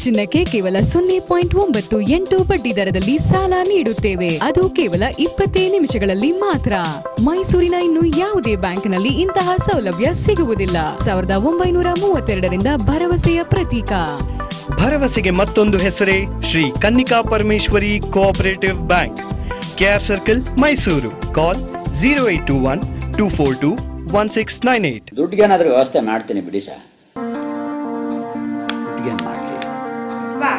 ಚಿನ್ನಕ್ಕೆ ಕೇವಲ ಸೊನ್ನೆ ಪಾಯಿಂಟ್ ಒಂಬತ್ತು ಎಂಟು ಬಡ್ಡಿ ದರದಲ್ಲಿ ಸಾಲ ನೀಡುತ್ತೇವೆ ಅದು ಕೇವಲ ಇಪ್ಪತ್ತೇ ನಿಮಿಷಗಳಲ್ಲಿ ಮಾತ್ರ ಮೈಸೂರಿನ ಇನ್ನು ಯಾವುದೇ ಬ್ಯಾಂಕ್ನಲ್ಲಿ ಇಂತಹ ಸೌಲಭ್ಯ ಸಿಗುವುದಿಲ್ಲ ಸಾವಿರದ ಒಂಬೈನೂರ ಮೂವತ್ತೆರಡರಿಂದ ಭರವಸೆಯ ಪ್ರತೀಕ ಭರವಸೆಗೆ ಮತ್ತೊಂದು ಹೆಸರೇ Shri Kannika Parameshwari cooperative bank K R circle Mysuru call zero eight two one two four two one six nine eight ದುಡ್ಡಿಗೇನಾದ್ರೂ ವ್ಯವಸ್ಥೆ ಮಾಡ್ತೀನಿ ಬಿಡಿ ಸರ್ ದುಡ್ಡಿಗೇನು ಮಾಡಲಿ ಬಾ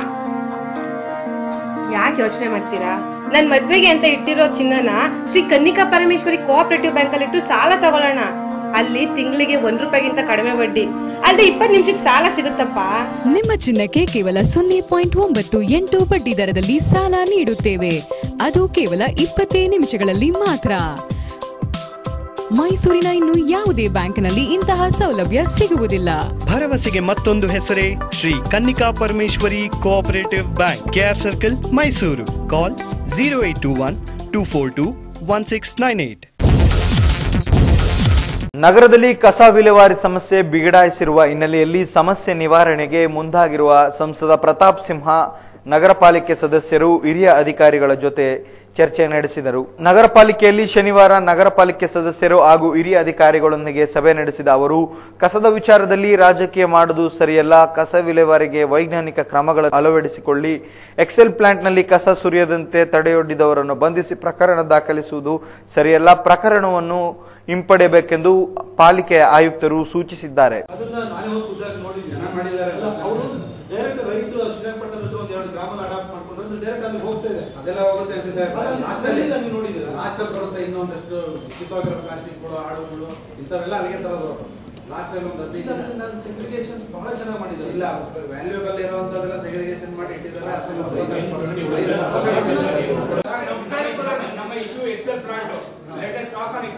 ಯಾಕೆ ಯೋಚನೆ ಮಾಡ್ತೀರಾ ನನ್ ಮದ್ವೆಗೆ ಅಂತ ಇಟ್ಟಿರೋ ಚಿನ್ನನ ಶ್ರೀ ಕನ್ನಿಕಾ ಪರಮೇಶ್ವರಿ ಕೋಆಪರೇಟಿವ್ ಬ್ಯಾಂಕ್ ಅಲ್ಲಿ ಇಟ್ಟು ಸಾಲ ತಗೊಳ್ಳೋಣ ಅಲ್ಲಿ ತಿಂಗಳಿಗೆ ಒಂದ್ ರೂಪಾಯಿಗಿಂತ ಕಡಿಮೆ ಬಡ್ಡಿ ಅಲ್ಲದೆ ಇಪ್ಪತ್ತು ನಿಮಿಷಕ್ಕೆ ಸಾಲ ಸಿಗುತ್ತಪ್ಪ ನಿಮ್ಮ ಚಿನ್ನಕ್ಕೆ ಕೇವಲ ಸೊನ್ನೆ ಪಾಯಿಂಟ್ ಒಂಬತ್ತು ಎಂಟು ಬಡ್ಡಿ ದರದಲ್ಲಿ ಸಾಲ ನೀಡುತ್ತೇವೆ ಅದು ಕೇವಲ ಇಪ್ಪತ್ತೇ ನಿಮಿಷಗಳಲ್ಲಿ ಮಾತ್ರ ಮೈಸೂರಿನ ಇನ್ನು ಯಾವುದೇ ಬ್ಯಾಂಕ್ನಲ್ಲಿ ಇಂತಹ ಸೌಲಭ್ಯ ಸಿಗುವುದಿಲ್ಲ ಭರವಸೆಗೆ ಮತ್ತೊಂದು ಹೆಸರೇ Shri Kannika Parameshwari cooperative bank K R circle Mysuru call zero eight two one two four two one six nine eight ನಗರದಲ್ಲಿ ಕಸ ವಿಲೇವಾರಿ ಸಮಸ್ಯೆ ಬಿಗಡಾಯಿಸಿರುವ ಹಿನ್ನೆಲೆಯಲ್ಲಿ ಸಮಸ್ಯೆ ನಿವಾರಣೆಗೆ ಮುಂದಾಗಿರುವ ಸಂಸದ ಪ್ರತಾಪ್ ಸಿಂಹ ನಗರ ಪಾಲಿಕೆ ಸದಸ್ಯರು ಹಿರಿಯ ಅಧಿಕಾರಿಗಳ ಜೊತೆ ಚರ್ಚೆ ನಡೆಸಿದರು ನಗರ ಪಾಲಿಕೆಯಲ್ಲಿ ಶನಿವಾರ ನಗರ ಪಾಲಿಕೆ ಸದಸ್ಯರು ಹಾಗೂ ಹಿರಿಯ ಅಧಿಕಾರಿಗಳೊಂದಿಗೆ ಸಭೆ ನಡೆಸಿದ ಅವರು ಕಸದ ವಿಚಾರದಲ್ಲಿ ರಾಜಕೀಯ ಮಾಡುವುದು ಸರಿಯಲ್ಲ ಕಸ ವಿಲೇವಾರಿಗೆ ವೈಜ್ಞಾನಿಕ ಕ್ರಮಗಳನ್ನು ಅಳವಡಿಸಿಕೊಳ್ಳಿ ಎಕ್ಸೆಲ್ ಪ್ಲಾಂಟ್ನಲ್ಲಿ ಕಸ ಸುರಿಯದಂತೆ ತಡೆಯೊಡ್ಡಿದವರನ್ನು ಬಂಧಿಸಿ ಪ್ರಕರಣ ದಾಖಲಿಸುವುದು ಸರಿಯಲ್ಲ ಪ್ರಕರಣವನ್ನು ಹಿಂಪಡೆಯಬೇಕೆಂದು ಪಾಲಿಕೆ ಆಯುಕ್ತರು ಸೂಚಿಸಿದ್ದಾರೆ ಅದನ್ನ ನಾನೇ ಹೋಗಿ ಖುದ್ದಾಗಿ ನೋಡಿದ್ದೀನಿ ಜನ ಮಾಡಿದ್ದಾರೆ ಅವರು ಡೈರೆಕ್ಟ್ ರೈತರು ಶ್ರೀರಂಗಪಟ್ಟಣದ ಒಂದು ಎರಡು ಗ್ರಾಮನ ಅಡಾಪ್ಟ್ ಮಾಡ್ಕೊಂಡು ಡೈರೆಕ್ಟ್ ಅಲ್ಲಿ ಹೋಗ್ತಾ ಇದೆ ಅದೆಲ್ಲ ಹೋಗುತ್ತೆ ಅಂತ ಸರ್ ಲಾಸ್ಟ್ ಅಲ್ಲಿ ನೀವು ನೋಡಿದ್ದೀರಾ ಲಾಸ್ಟ್ ಅಲ್ಲಿ ಬರುತ್ತೆ ಇನ್ನೊಂದಷ್ಟು ಕಿತ್ತೋಗಿರೋ ಪ್ಲಾಸ್ಟಿಕ್ಗಳು ಹಾಡುಗಳು ಇಂಥವೆಲ್ಲ ಅಲ್ಲಿಗೆ ತರೋದು ಲಾಸ್ಟ್ ಟೈಮ್ ಒಂದು ಹದಿನೈದು ನಾನು ಸೆಗ್ರಿಗೇಷನ್ ಬಹಳ ಚೆನ್ನಾಗಿ ಮಾಡಿದ್ದಾರೆ ಇಲ್ಲ ವ್ಯಾಲ್ಯೂಬಲ್ ಇರುವಂತದೆಲ್ಲ ಸೆಗ್ರಿಗೇಷನ್ ಮಾಡಿ ಇಟ್ಟಿದ್ದಾರೆ ನಮ್ಮ issue Excel plant latest stock on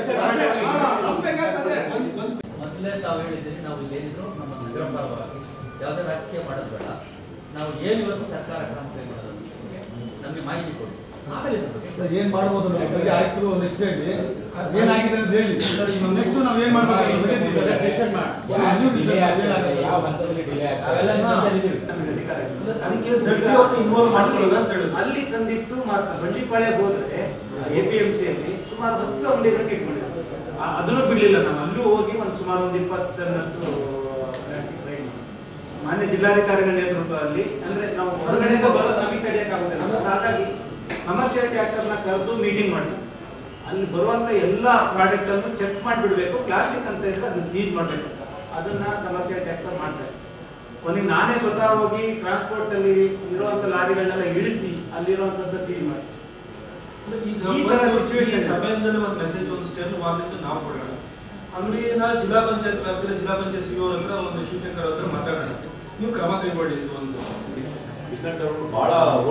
ಮೊದಲೇ ತಾವು ಹೇಳಿದ್ದೀರಿ ನಾವು ಏನಿದ್ರು ನಮ್ಮ ನಗರ ಪರವಾಗಿ ಯಾವುದೇ ರಾಜಕೀಯ ಮಾಡೋದು ಬೇಡ ನಾವು ಏನು ಇವತ್ತು ಸರ್ಕಾರ ಕ್ರಮ ಕೈಗೊಳ್ಳೋದು ನಮಗೆ ಮಾಹಿತಿ ಕೊಡಿ ಆಮೇಲೆ ಇದ್ರ ಬಗ್ಗೆ ಏನ್ ಮಾಡ್ಬೋದು ನಮ್ಮ ಬಗ್ಗೆ ಆಯ್ತು ನೆಕ್ಸ್ಟ್ ಹೇಳಿ ಏನಾಗಿದೆ ಅಂತ ಹೇಳಿ ನೆಕ್ಸ್ಟ್ ನಾವ್ ಏನ್ ಮಾಡ್ಬೇಕು ಯಾವ ಹಂತದಲ್ಲಿ ಡಿಲೇ ಅವೆಲ್ಲ ಇನ್ವಾಲ್ವ್ ಮಾಡ್ಕೊಳ್ಳೋದು ಅಂತ ಹೇಳಿದ್ರು ಅಲ್ಲಿ ತಂದಿಟ್ಟು ಮಾತ್ರ ಬಂಡಿಪಾಳ್ಯಕ್ಕೆ ಹೋದ್ರೆ ಎಪಿಎಂಸಿಯಲ್ಲಿ ಸುಮಾರು ಹತ್ತು ಅಂಗಡಿಗಳನ್ನ ಇಟ್ಕೊಂಡಿದ್ದಾರೆ ಆ- ಅದನ್ನು ಬಿಡ್ಲಿಲ್ಲ ನಾವು ಅಲ್ಲೂ ಹೋಗಿ ಒಂದು ಸುಮಾರು ಒಂದು ಇಪ್ಪತ್ತನ್ನಷ್ಟು ಮಾನ್ಯ ಜಿಲ್ಲಾಧಿಕಾರಿಗಳ ನೇತೃತ್ವದಲ್ಲಿ ಅಂದ್ರೆ ನಾವು ಹೊರಗಡೆಯಿಂದ ಬರೋದು ನಮಗೆ ತಡೆಯಕ್ಕಾಗುತ್ತಿಲ್ಲ ಹಾಗಾಗಿ ಕಮರ್ಷಿಯಲ್ ಟ್ಯಾಕ್ಸ್ ನ ಕರೆದು ಮೀಟಿಂಗ್ ಮಾಡಿ ಅಲ್ಲಿ ಬರುವಂತ ಎಲ್ಲಾ ಪ್ರಾಡಕ್ಟ್ ಅನ್ನು ಚೆಕ್ ಮಾಡಿಬಿಡ್ಬೇಕು ಪ್ಲಾಸ್ಟಿಕ್ ಅಂತ ಇದ್ರೆ ಅದನ್ನ ಸೀಜ್ ಮಾಡ್ಬೇಕು ಅದನ್ನ ಕಮರ್ಷಿಯಲ್ ಟ್ಯಾಕ್ಸ್ ಮಾಡ್ತಾರೆ ಕೊನೆಗೆ ನಾನೇ ಸ್ವತಃ ಹೋಗಿ ಟ್ರಾನ್ಸ್ಪೋರ್ಟ್ ಅಲ್ಲಿ ಇರುವಂತ ಲಾರಿಗಳನ್ನೆಲ್ಲ ಇಳಿಸಿ ಅಲ್ಲಿರುವಂತದ್ದು ಸೀಜ್ ಮಾಡಿ ಈ ತರ ಸಿಚುವೇಶನ್ ಸಭೆಯಿಂದಲೇ ಒಂದು ಮೆಸೇಜ್ ಒಂದು ಸ್ಟೇಟ್ ವಾರ್ನಿಂಗ್ ನಾವು ಕೊಡೋಣ ಅಂಗಡಿನ ಜಿಲ್ಲಾ ಪಂಚಾಯತ್ ವ್ಯಾಪ್ತಿಯಲ್ಲಿ ಜಿಲ್ಲಾ ಪಂಚಾಯತ್ ಸಿಒ ಹತ್ರ ಒಂದು ಶಿವಶಂಕರ್ ಹತ್ರ ಮಾತಾಡೋಣ ನೀವು ಕ್ರಮ ಕೈಗೊಳ್ಳಿ ಇದು ಒಂದು ಬಹಳ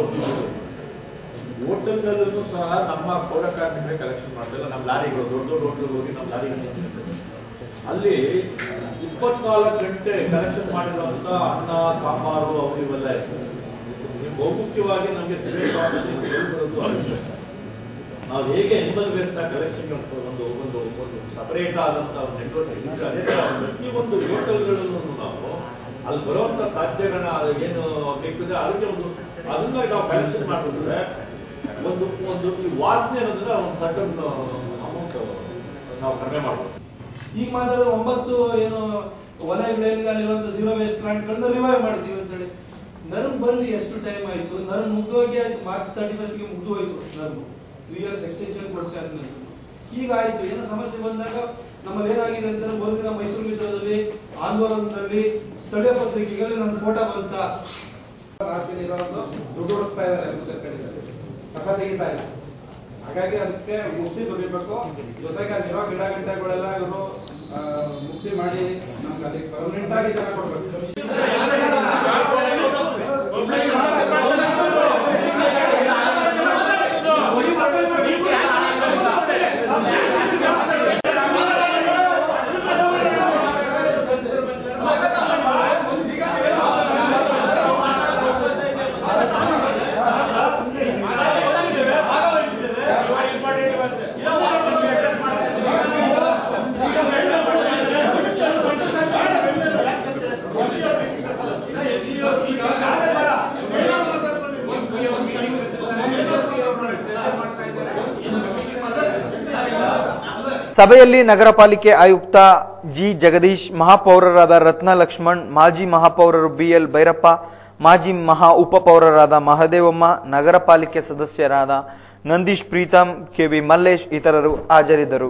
ಹೋಟೆಲ್ಗಳಲ್ಲೂ ಸಹ ನಮ್ಮ ಪೌರ ಕಾರ್ಮಿಕರೇ ಕಲೆಕ್ಷನ್ ಮಾಡ್ತಾರೆ ನಮ್ಮ ಲಾರಿಗಳು ದೊಡ್ಡ ದೊಡ್ಡ ಹೋಟೆಲ್ ಹೋಗಿ ನಮ್ಮ ಲಾರಿಗಳು ಅಲ್ಲಿ ಇಪ್ಪತ್ನಾಲ್ಕು ಗಂಟೆ ಕಲೆಕ್ಷನ್ ಮಾಡಿರುವಂತ ಅನ್ನ ಸಾಂಬಾರು ಅವು ಇವೆಲ್ಲ ಇರ್ತದೆ ನೀವು ಬಹುಮುಖ್ಯವಾಗಿ ನಮಗೆ ತಿಳಿದುಕೊಳ್ಳೋದು ಬರೋದು ಅವಶ್ಯಕ ನಾವು ಹೇಗೆ ಎನಿಮಲ್ ವೇಸ್ಟ್ ಕಲೆಕ್ಷನ್ ಒಂದು ಒಂದು ಒಂದು ಸಪರೇಟ್ ಆದಂತ ಒಂದು ನೆಟ್ವರ್ಕ್ ಇದ್ರೆ ಅದೇ ತರ ಪ್ರತಿಯೊಂದು ಹೋಟೆಲ್ಗಳನ್ನು ನಾವು ಅಲ್ಲಿ ಬರುವಂತ ಸಾಧ್ಯಗಳನ್ನ ಏನು ಬೇಕಿದ್ರೆ ಅದಕ್ಕೆ ಒಂದು ಅದನ್ನ ನಾವು ಕಲೆಕ್ಷನ್ ಮಾಡಿದ್ರೆ ಒಂದು ಒಂದು ಈ ವಾಸನೆ ಅನ್ನೋದ್ರ ಒಂದು ಸಟನ್ ಅಮೌಂಟ್ ನಾವು ಕಡಿಮೆ ಮಾಡ್ಬೋದು ಈಗ ಮಾತ್ರ ಒಂಬತ್ತು ಏನು ವಲಯಗಳಲ್ಲಿ ಅಲ್ಲಿರುವಂತ ಝೀರೋ ವೇಸ್ಟ್ ಪ್ಲಾಂಟ್ಗಳನ್ನ ರಿವೈವ್ ಮಾಡ್ತೀವಿ ಅಂತೇಳಿ ನರ್ಮ್ ಬಂದು ಎಷ್ಟು ಟೈಮ್ ಆಯ್ತು ನರ್ಮ್ ಮುಗ್ದೋಗಿ ಆಯ್ತು ಮಾರ್ಚ್ ತರ್ಟಿ ಫಸ್ಟ್ಗೆ ಮುಗ್ದು ಹೋಯ್ತು ನರ್ಮ್ ತ್ರೀ ಇಯರ್ಸ್ ಎಕ್ಸ್ಟೆನ್ಷನ್ ಕೊಡಿಸಿ ಆದ್ಮೇಲೆ ಈಗ ಆಯ್ತು ಏನೋ ಸಮಸ್ಯೆ ಬಂದಾಗ ನಮ್ಮಲ್ಲಿ ಏನಾಗಿದೆ ಅಂತ ಒಂದು ಮೈಸೂರು ಮಿತ್ರದಲ್ಲಿ ಆಂದೋಲನದಲ್ಲಿ ಸ್ಥಳೀಯ ಪತ್ರಿಕೆಗಳಲ್ಲಿ ನನ್ನ ಫೋಟೋ ಬಂತ ರಾಜ್ಯದಲ್ಲಿ ಇರೋದು ದುಡ್ಡು ಹುಡುಕ್ತಾ ಇದ್ದಾರೆ ಪುಸ್ತಕ ಕಡೆಯಲ್ಲಿ ಕಸ ತೆಗಿತಾ ಇಲ್ಲ ಹಾಗಾಗಿ ಅದಕ್ಕೆ ಮುಕ್ತಿ ದೊರೀಬೇಕು ಜೊತೆಗೆ ಅಲ್ಲಿರೋ ಗಿಡ ಗಿಡಗಳೆಲ್ಲ ಇವರು ಮುಕ್ತಿ ಮಾಡಿ ನಮ್ಗೆ ಅದಕ್ಕೆ ಪರ್ಮನೆಂಟ್ ಆಗಿ ಜಾಗ ಕೊಡ್ಬೇಕು ಸಭೆಯಲ್ಲಿ ನಗರ ಪಾಲಿಕೆ ಆಯುಕ್ತ ಜಿ ಜಗದೀಶ್ ಮಹಾಪೌರರಾದ ರತ್ನ ಲಕ್ಷ್ಮಣ್ ಮಾಜಿ ಮಹಾಪೌರರು ಬಿಎಲ್ ಭೈರಪ್ಪ ಮಾಜಿ ಮಹಾ ಉಪಪೌರರಾದ ಮಹದೇವಮ್ಮ ನಗರ ಪಾಲಿಕೆ ಸದಸ್ಯರಾದ ನಂದೀಶ್ ಪ್ರೀತಂ ಕೆವಿ ಮಲ್ಲೇಶ್ ಇತರರು ಹಾಜರಿದ್ದರು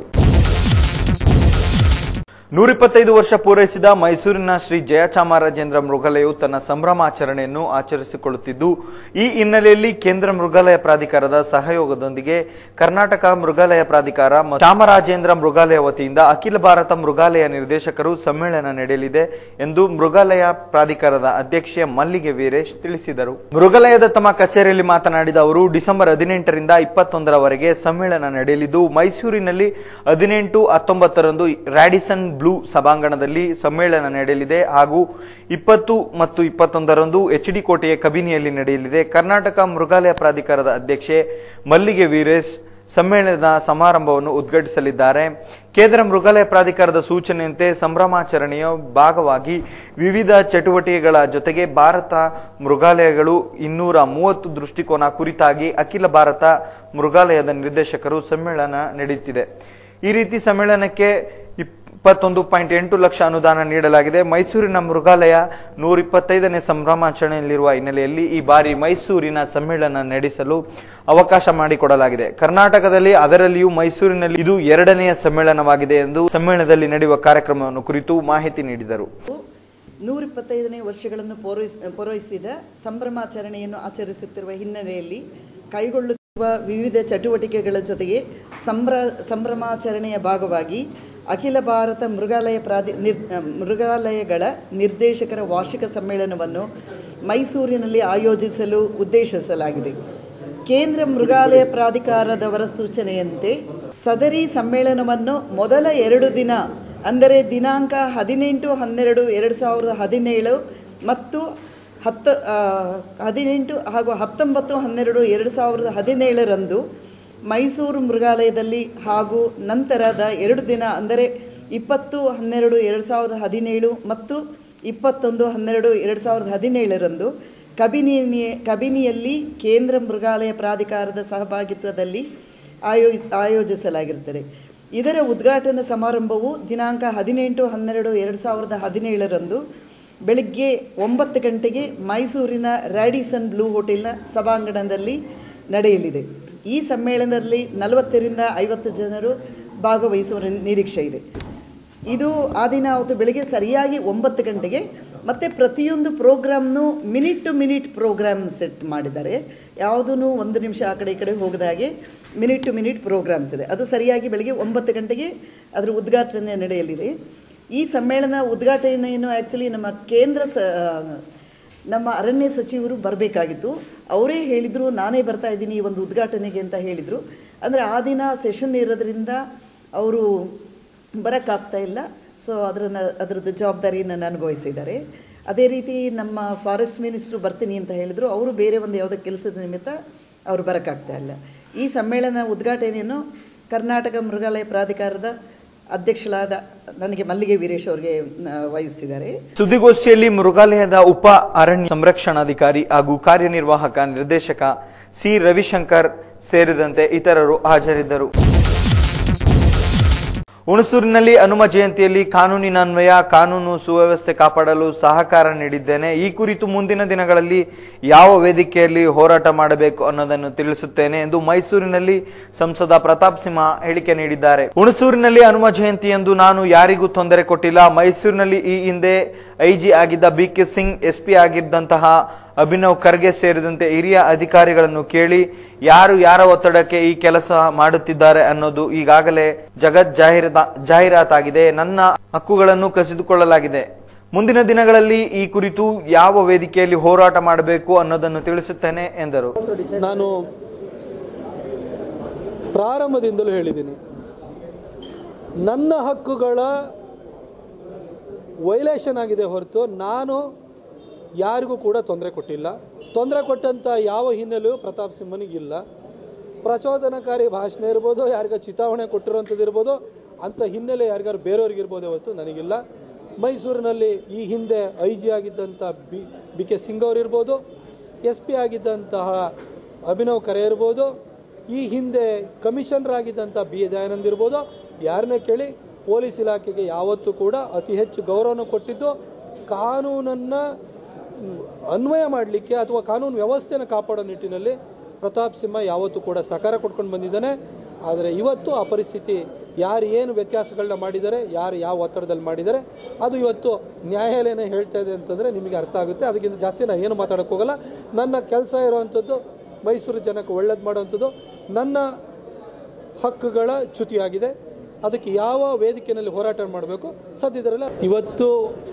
ನೂರಿಪ್ಪತ್ತೈದು ವರ್ಷ ಪೂರೈಸಿದ ಮೈಸೂರಿನ ಶ್ರೀ ಜಯಚಾಮರಾಜೇಂದ್ರ ಮೃಗಾಲಯವು ತನ್ನ ಸಂಭ್ರಮಾಚರಣೆಯನ್ನು ಆಚರಿಸಿಕೊಳ್ಳುತ್ತಿದ್ದು ಈ ಹಿನ್ನೆಲೆಯಲ್ಲಿ ಕೇಂದ್ರ ಮೃಗಾಲಯ ಪ್ರಾಧಿಕಾರದ ಸಹಯೋಗದೊಂದಿಗೆ ಕರ್ನಾಟಕ ಮೃಗಾಲಯ ಪ್ರಾಧಿಕಾರ ಮತ್ತು ಚಾಮರಾಜೇಂದ್ರ ಮೃಗಾಲಯ ವತಿಯಿಂದ ಅಖಿಲ ಭಾರತ ಮೃಗಾಲಯ ನಿರ್ದೇಶಕರು ಸಮ್ಮೇಳನ ನಡೆಯಲಿದೆ ಎಂದು ಮೃಗಾಲಯ ಪ್ರಾಧಿಕಾರದ ಅಧ್ಯಕ್ಷೆ ಮಲ್ಲಿಗೆ ವೀರೇಶ್ ತಿಳಿಸಿದರು ಮೃಗಾಲಯದ ತಮ್ಮ ಕಚೇರಿಯಲ್ಲಿ ಮಾತನಾಡಿದ ಅವರು ಡಿಸೆಂಬರ್ ಹದಿನೆಂಟರಿಂದ ಇಪ್ಪತ್ತೊಂದರವರೆಗೆ ಸಮ್ಮೇಳನ ನಡೆಯಲಿದ್ದು ಮೈಸೂರಿನಲ್ಲಿ ಹದಿನೆಂಟು ಹತ್ತೊಂಬತ್ತರಂದು ರ್ಯಾಡಿಸನ್ ಬ್ಲೂ ಸಭಾಂಗಣದಲ್ಲಿ ಸಮ್ಮೇಳನ ನಡೆಯಲಿದೆ ಹಾಗೂ ಇಪ್ಪತ್ತು ಮತ್ತು ಇಪ್ಪತ್ತೊಂದರಂದು ಎಚ್ ಡಿ ಕೋಟೆಯ ಕಬಿನಿಯಲ್ಲಿ ನಡೆಯಲಿದೆ ಕರ್ನಾಟಕ ಮೃಗಾಲಯ ಪ್ರಾಧಿಕಾರದ ಅಧ್ಯಕ್ಷೆ ಮಲ್ಲಿಗೆ ವೀರೇಶ್ ಸಮ್ಮೇಳನದ ಸಮಾರಂಭವನ್ನು ಉದ್ಘಾಟಿಸಲಿದ್ದಾರೆ ಕೇಂದ್ರ ಮೃಗಾಲಯ ಪ್ರಾಧಿಕಾರದ ಸೂಚನೆಯಂತೆ ಸಂಭ್ರಮಾಚರಣೆಯ ಭಾಗವಾಗಿ ವಿವಿಧ ಚಟುವಟಿಕೆಗಳ ಜೊತೆಗೆ ಭಾರತ ಮೃಗಾಲಯಗಳು ಇನ್ನೂರ ಮೂವತ್ತು ದೃಷ್ಟಿಕೋನ ಕುರಿತಾಗಿ ಅಖಿಲ ಭಾರತ ಮೃಗಾಲಯದ ನಿರ್ದೇಶಕರು ಸಮ್ಮೇಳನ ನಡೆಯುತ್ತಿದೆ ಈ ರೀತಿ ಸಮ್ಮೇಳನಕ್ಕೆ ಇಪ್ಪತ್ತೊಂದು ಪಾಯಿಂಟ್ ಎಂಟು ಲಕ್ಷ ಅನುದಾನ ನೀಡಲಾಗಿದೆ ಮೈಸೂರಿನ ಮೃಗಾಲಯ ನೂರ ಇಪ್ಪತ್ತೈದನೇ ಸಂಭ್ರಮಾಚರಣೆಯಲ್ಲಿರುವ ಹಿನ್ನೆಲೆಯಲ್ಲಿ ಈ ಬಾರಿ ಮೈಸೂರಿನ ಸಮ್ಮೇಳನ ನಡೆಸಲು ಅವಕಾಶ ಮಾಡಿಕೊಡಲಾಗಿದೆ ಕರ್ನಾಟಕದಲ್ಲಿ ಅದರಲ್ಲಿಯೂ ಮೈಸೂರಿನಲ್ಲಿ ಇದು ಎರಡನೆಯ ಸಮ್ಮೇಳನವಾಗಿದೆ ಎಂದು ಸಮ್ಮೇಳನದಲ್ಲಿ ನಡೆಯುವ ಕಾರ್ಯಕ್ರಮವನ್ನು ಕುರಿತು ಮಾಹಿತಿ ನೀಡಿದರು ನೂರಿಪ್ಪತ್ತೈದನೇ ವರ್ಷಗಳನ್ನು ಪೂರೈಸ್ ಪೂರೈಸಿದ ಸಂಭ್ರಮಾಚರಣೆಯನ್ನು ಆಚರಿಸುತ್ತಿರುವ ಹಿನ್ನೆಲೆಯಲ್ಲಿ ಕೈಗೊಳ್ಳುತ್ತಿರುವ ವಿವಿಧ ಚಟುವಟಿಕೆಗಳ ಜೊತೆಗೆ ಸಂಭ್ರ ಸಂಭ್ರಮಾಚರಣೆಯ ಭಾಗವಾಗಿ ಅಖಿಲ ಭಾರತ ಮೃಗಾಲಯ ಪ್ರಾಧಿ ನಿರ್ ಮೃಗಾಲಯಗಳ ನಿರ್ದೇಶಕರ ವಾರ್ಷಿಕ ಸಮ್ಮೇಳನವನ್ನು ಮೈಸೂರಿನಲ್ಲಿ ಆಯೋಜಿಸಲು ಉದ್ದೇಶಿಸಲಾಗಿದೆ ಕೇಂದ್ರ ಮೃಗಾಲಯ ಪ್ರಾಧಿಕಾರದವರ ಸೂಚನೆಯಂತೆ ಸದರಿ ಸಮ್ಮೇಳನವನ್ನು ಮೊದಲ ಎರಡು ದಿನ ಅಂದರೆ ದಿನಾಂಕ ಹದಿನೆಂಟು ಹನ್ನೆರಡು ಎರಡು ಸಾವಿರದ ಹದಿನೇಳು ಮತ್ತು ಹತ್ತು ಆ, ಹದಿನೆಂಟು ಹಾಗೂ ಹತ್ತೊಂಬತ್ತು ಹನ್ನೆರಡು ಎರಡು ಸಾವಿರದ ಹದಿನೇಳರಂದು ಮೈಸೂರು ಮೃಗಾಲಯದಲ್ಲಿ ಹಾಗೂ ನಂತರದ ಎರಡು ದಿನ ಅಂದರೆ ಇಪ್ಪತ್ತು ಹನ್ನೆರಡು ಎರಡು ಸಾವಿರದ ಹದಿನೇಳು ಮತ್ತು ಇಪ್ಪತ್ತೊಂದು ಹನ್ನೆರಡು ಎರಡು ಸಾವಿರದ ಹದಿನೇಳರಂದು ಕಬಿನಿ ಕಬಿನಿಯಲ್ಲಿ ಕೇಂದ್ರ ಮೃಗಾಲಯ ಪ್ರಾಧಿಕಾರದ ಸಹಭಾಗಿತ್ವದಲ್ಲಿ ಆಯೋ ಆಯೋಜಿಸಲಾಗಿರುತ್ತದೆ ಇದರ ಉದ್ಘಾಟನಾ ಸಮಾರಂಭವು ದಿನಾಂಕ ಹದಿನೆಂಟು ಹನ್ನೆರಡು ಎರಡು ಸಾವಿರದ ಹದಿನೇಳರಂದು ಬೆಳಿಗ್ಗೆ ಒಂಬತ್ತು ಗಂಟೆಗೆ ಮೈಸೂರಿನ ರ್ಯಾಡಿಸನ್ ಬ್ಲೂ ಹೋಟೆಲ್ನ ಸಭಾಂಗಣದಲ್ಲಿ ನಡೆಯಲಿದೆ ಈ ಸಮ್ಮೇಳನದಲ್ಲಿ ನಲವತ್ತರಿಂದ ಐವತ್ತು ಜನರು ಭಾಗವಹಿಸುವ ನಿರೀಕ್ಷೆ ಇದೆ ಇದು ಆ ದಿನ ಅವತ್ತು ಬೆಳಿಗ್ಗೆ ಸರಿಯಾಗಿ ಒಂಬತ್ತು ಗಂಟೆಗೆ ಮತ್ತೆ ಪ್ರತಿಯೊಂದು ಪ್ರೋಗ್ರಾಮ್ನು minute to minute programme set ಮಾಡಿದ್ದಾರೆ ಯಾವುದೂ ಒಂದು ನಿಮಿಷ ಆ ಕಡೆ ಈ ಕಡೆ ಹೋಗದ ಹಾಗೆ ಮಿನಿಟ್ ಟು ಮಿನಿಟ್ ಪ್ರೋಗ್ರಾಮ್ಸ್ ಇದೆ ಅದು ಸರಿಯಾಗಿ ಬೆಳಿಗ್ಗೆ ಒಂಬತ್ತು ಗಂಟೆಗೆ ಅದರ ಉದ್ಘಾಟನೆ ನಡೆಯಲಿದೆ ಈ ಸಮ್ಮೇಳನ ಉದ್ಘಾಟನೆಯನ್ನು ಆ್ಯಕ್ಚುಲಿ ನಮ್ಮ ಕೇಂದ್ರ ಸ ನಮ್ಮ ಅರಣ್ಯ ಸಚಿವರು ಬರಬೇಕಾಗಿತ್ತು ಅವರೇ ಹೇಳಿದರು ನಾನೇ ಬರ್ತಾ ಇದ್ದೀನಿ ಈ ಒಂದು ಉದ್ಘಾಟನೆಗೆ ಅಂತ ಹೇಳಿದರು ಅಂದರೆ ಆ ದಿನ ಸೆಷನ್ ಇರೋದ್ರಿಂದ ಅವರು ಬರೋಕ್ಕಾಗ್ತಾ ಇಲ್ಲ ಸೊ ಅದರನ್ನ ಅದರದ್ದು ಜವಾಬ್ದಾರಿಯನ್ನು ನನಗೆ ವಹಿಸಿದ್ದಾರೆ ಅದೇ ರೀತಿ ನಮ್ಮ ಫಾರೆಸ್ಟ್ ಮಿನಿಸ್ಟ್ರು ಬರ್ತೀನಿ ಅಂತ ಹೇಳಿದರು ಅವರು ಬೇರೆ ಒಂದು ಯಾವುದೋ ಕೆಲಸದ ನಿಮಿತ್ತ ಅವರು ಬರೋಕ್ಕಾಗ್ತಾ ಇಲ್ಲ ಈ ಸಮ್ಮೇಳನ ಉದ್ಘಾಟನೆಯನ್ನು ಕರ್ನಾಟಕ ಮೃಗಾಲಯ ಪ್ರಾಧಿಕಾರದ ಅಧ್ಯಕ್ಷಳಾದ ನನಗೆ ಮಲ್ಲಿಗೆ ವೀರೇಶ್ ಅವರಿಗೆ ಆ, ವಹಿಸಿದ್ದಾರೆ ಸುದ್ದಿಗೋಷ್ಠಿಯಲ್ಲಿ ಮೃಗಾಲಯದ ಉಪ ಅರಣ್ಯ ಸಂರಕ್ಷಣಾಧಿಕಾರಿ ಹಾಗೂ ಕಾರ್ಯನಿರ್ವಾಹಕ ನಿರ್ದೇಶಕ ಸಿ ರವಿಶಂಕರ್ ಸೇರಿದಂತೆ ಇತರರು ಹಾಜರಿದ್ದರು ಹುಣಸೂರಿನಲ್ಲಿ ಹನುಮ ಜಯಂತಿಯಲ್ಲಿ ಕಾನೂನಿನನ್ವಯ ಕಾನೂನು ಸುವ್ಯವಸ್ಥೆ ಕಾಪಾಡಲು ಸಹಕಾರ ನೀಡಿದ್ದೇನೆ ಈ ಕುರಿತು ಮುಂದಿನ ದಿನಗಳಲ್ಲಿ ಯಾವ ವೇದಿಕೆಯಲ್ಲಿ ಹೋರಾಟ ಮಾಡಬೇಕು ಅನ್ನೋದನ್ನು ತಿಳಿಸುತ್ತೇನೆ ಎಂದು ಮೈಸೂರಿನಲ್ಲಿ ಸಂಸದ ಪ್ರತಾಪ್ ಸಿಂಹ ಹೇಳಿಕೆ ನೀಡಿದ್ದಾರೆ ಹುಣಸೂರಿನಲ್ಲಿ ಹನುಮ ಜಯಂತಿಯಂದು ನಾನು ಯಾರಿಗೂ ತೊಂದರೆ ಕೊಟ್ಟಿಲ್ಲ ಮೈಸೂರಿನಲ್ಲಿ ಈ ಹಿಂದೆ ಐಜಿ ಆಗಿದ್ದ ಬಿ ಕೆ ಸಿಂಗ್ ಎಸ್ಪಿ ಆಗಿದ್ದಂತಹ ಅಭಿನವ್ ಖರ್ಗೆ ಸೇರಿದಂತೆ ಹಿರಿಯ ಅಧಿಕಾರಿಗಳನ್ನು ಕೇಳಿ ಯಾರು ಯಾರ ಒತ್ತಡಕ್ಕೆ ಈ ಕೆಲಸ ಮಾಡುತ್ತಿದ್ದಾರೆ ಅನ್ನೋದು ಈಗಾಗಲೇ ಜಗತ್ ಜಾಹೀರಾತ ಜಾಹೀರಾತಾಗಿದೆ ನನ್ನ ಹಕ್ಕುಗಳನ್ನು ಕಸಿದುಕೊಳ್ಳಲಾಗಿದೆ ಮುಂದಿನ ದಿನಗಳಲ್ಲಿ ಈ ಕುರಿತು ಯಾವ ವೇದಿಕೆಯಲ್ಲಿ ಹೋರಾಟ ಮಾಡಬೇಕು ಅನ್ನೋದನ್ನು ತಿಳಿಸುತ್ತೇನೆ ಎಂದರು ನಾನು ಪ್ರಾರಂಭದಿಂದಲೂ ಹೇಳಿದ್ದೀನಿ ನನ್ನ ಹಕ್ಕುಗಳ ವೈಲೇಷನ್ ಆಗಿದೆ ಹೊರತು ನಾನು ಯಾರಿಗೂ ಕೂಡ ತೊಂದರೆ ಕೊಟ್ಟಿಲ್ಲ ತೊಂದರೆ ಕೊಟ್ಟಂಥ ಯಾವ ಹಿನ್ನೆಲೆಯೂ ಪ್ರತಾಪ್ ಸಿಂಹನಿಗಿಲ್ಲ ಪ್ರಚೋದನಕಾರಿ ಭಾಷಣ ಇರ್ಬೋದು ಯಾರಿಗ ಚಿತಾವಣೆ ಕೊಟ್ಟಿರೋಂಥದ್ದು ಇರ್ಬೋದು ಅಂಥ ಹಿನ್ನೆಲೆ ಯಾರಿಗಾರು ಬೇರೆಯವ್ರಿಗಿರ್ಬೋದು ಹೊರತು ನನಗಿಲ್ಲ ಮೈಸೂರಿನಲ್ಲಿ ಈ ಹಿಂದೆ ಐ ಜಿ ಆಗಿದ್ದಂಥ ಬಿ ಬಿ ಕೆ ಸಿಂಗ್ ಅವರಿರ್ಬೋದು ಎಸ್ ಪಿ ಆಗಿದ್ದಂತಹ ಅಭಿನವ್ ಖರೆ ಇರ್ಬೋದು ಈ ಹಿಂದೆ ಕಮಿಷನರ್ ಆಗಿದ್ದಂಥ ಬಿ ಎ ದಯಾನಂದ್ ಇರ್ಬೋದು ಯಾರನ್ನೇ ಕೇಳಿ ಪೊಲೀಸ್ ಇಲಾಖೆಗೆ ಯಾವತ್ತೂ ಕೂಡ ಅತಿ ಹೆಚ್ಚು ಗೌರವನ ಕೊಟ್ಟಿದ್ದು ಕಾನೂನನ್ನು ಅನ್ವಯ ಮಾಡಲಿಕ್ಕೆ ಅಥವಾ ಕಾನೂನು ವ್ಯವಸ್ಥೆಯನ್ನು ಕಾಪಾಡೋ ನಿಟ್ಟಿನಲ್ಲಿ ಪ್ರತಾಪ್ ಸಿಂಹ ಯಾವತ್ತೂ ಕೂಡ ಸಹಕಾರ ಕೊಟ್ಕೊಂಡು ಬಂದಿದ್ದಾನೆ ಆದರೆ ಇವತ್ತು ಆ ಪರಿಸ್ಥಿತಿ ಯಾರು ಏನು ವ್ಯತ್ಯಾಸಗಳನ್ನ ಮಾಡಿದ್ದಾರೆ ಯಾರು ಯಾವ ಒತ್ತಡದಲ್ಲಿ ಮಾಡಿದ್ದಾರೆ ಅದು ಇವತ್ತು ನ್ಯಾಯಾಲಯನೇ ಹೇಳ್ತಾ ಇದೆ ಅಂತಂದರೆ ನಿಮಗೆ ಅರ್ಥ ಆಗುತ್ತೆ ಅದಕ್ಕಿಂತ ಜಾಸ್ತಿ ನಾನು ಏನು ಮಾತಾಡೋಕ್ಕೆ ಹೋಗಲ್ಲ ನನ್ನ ಕೆಲಸ ಇರುವಂಥದ್ದು ಮೈಸೂರು ಜನಕ್ಕೆ ಒಳ್ಳೇದು ಮಾಡುವಂಥದ್ದು ನನ್ನ ಹಕ್ಕುಗಳ ಚ್ಯುತಿಯಾಗಿದೆ ಅದಕ್ಕೆ ಯಾವ ವೇದಿಕೆಯಲ್ಲಿ ಹೋರಾಟ ಮಾಡಬೇಕು ಸದ್ಯದರಲ್ಲ ಇವತ್ತು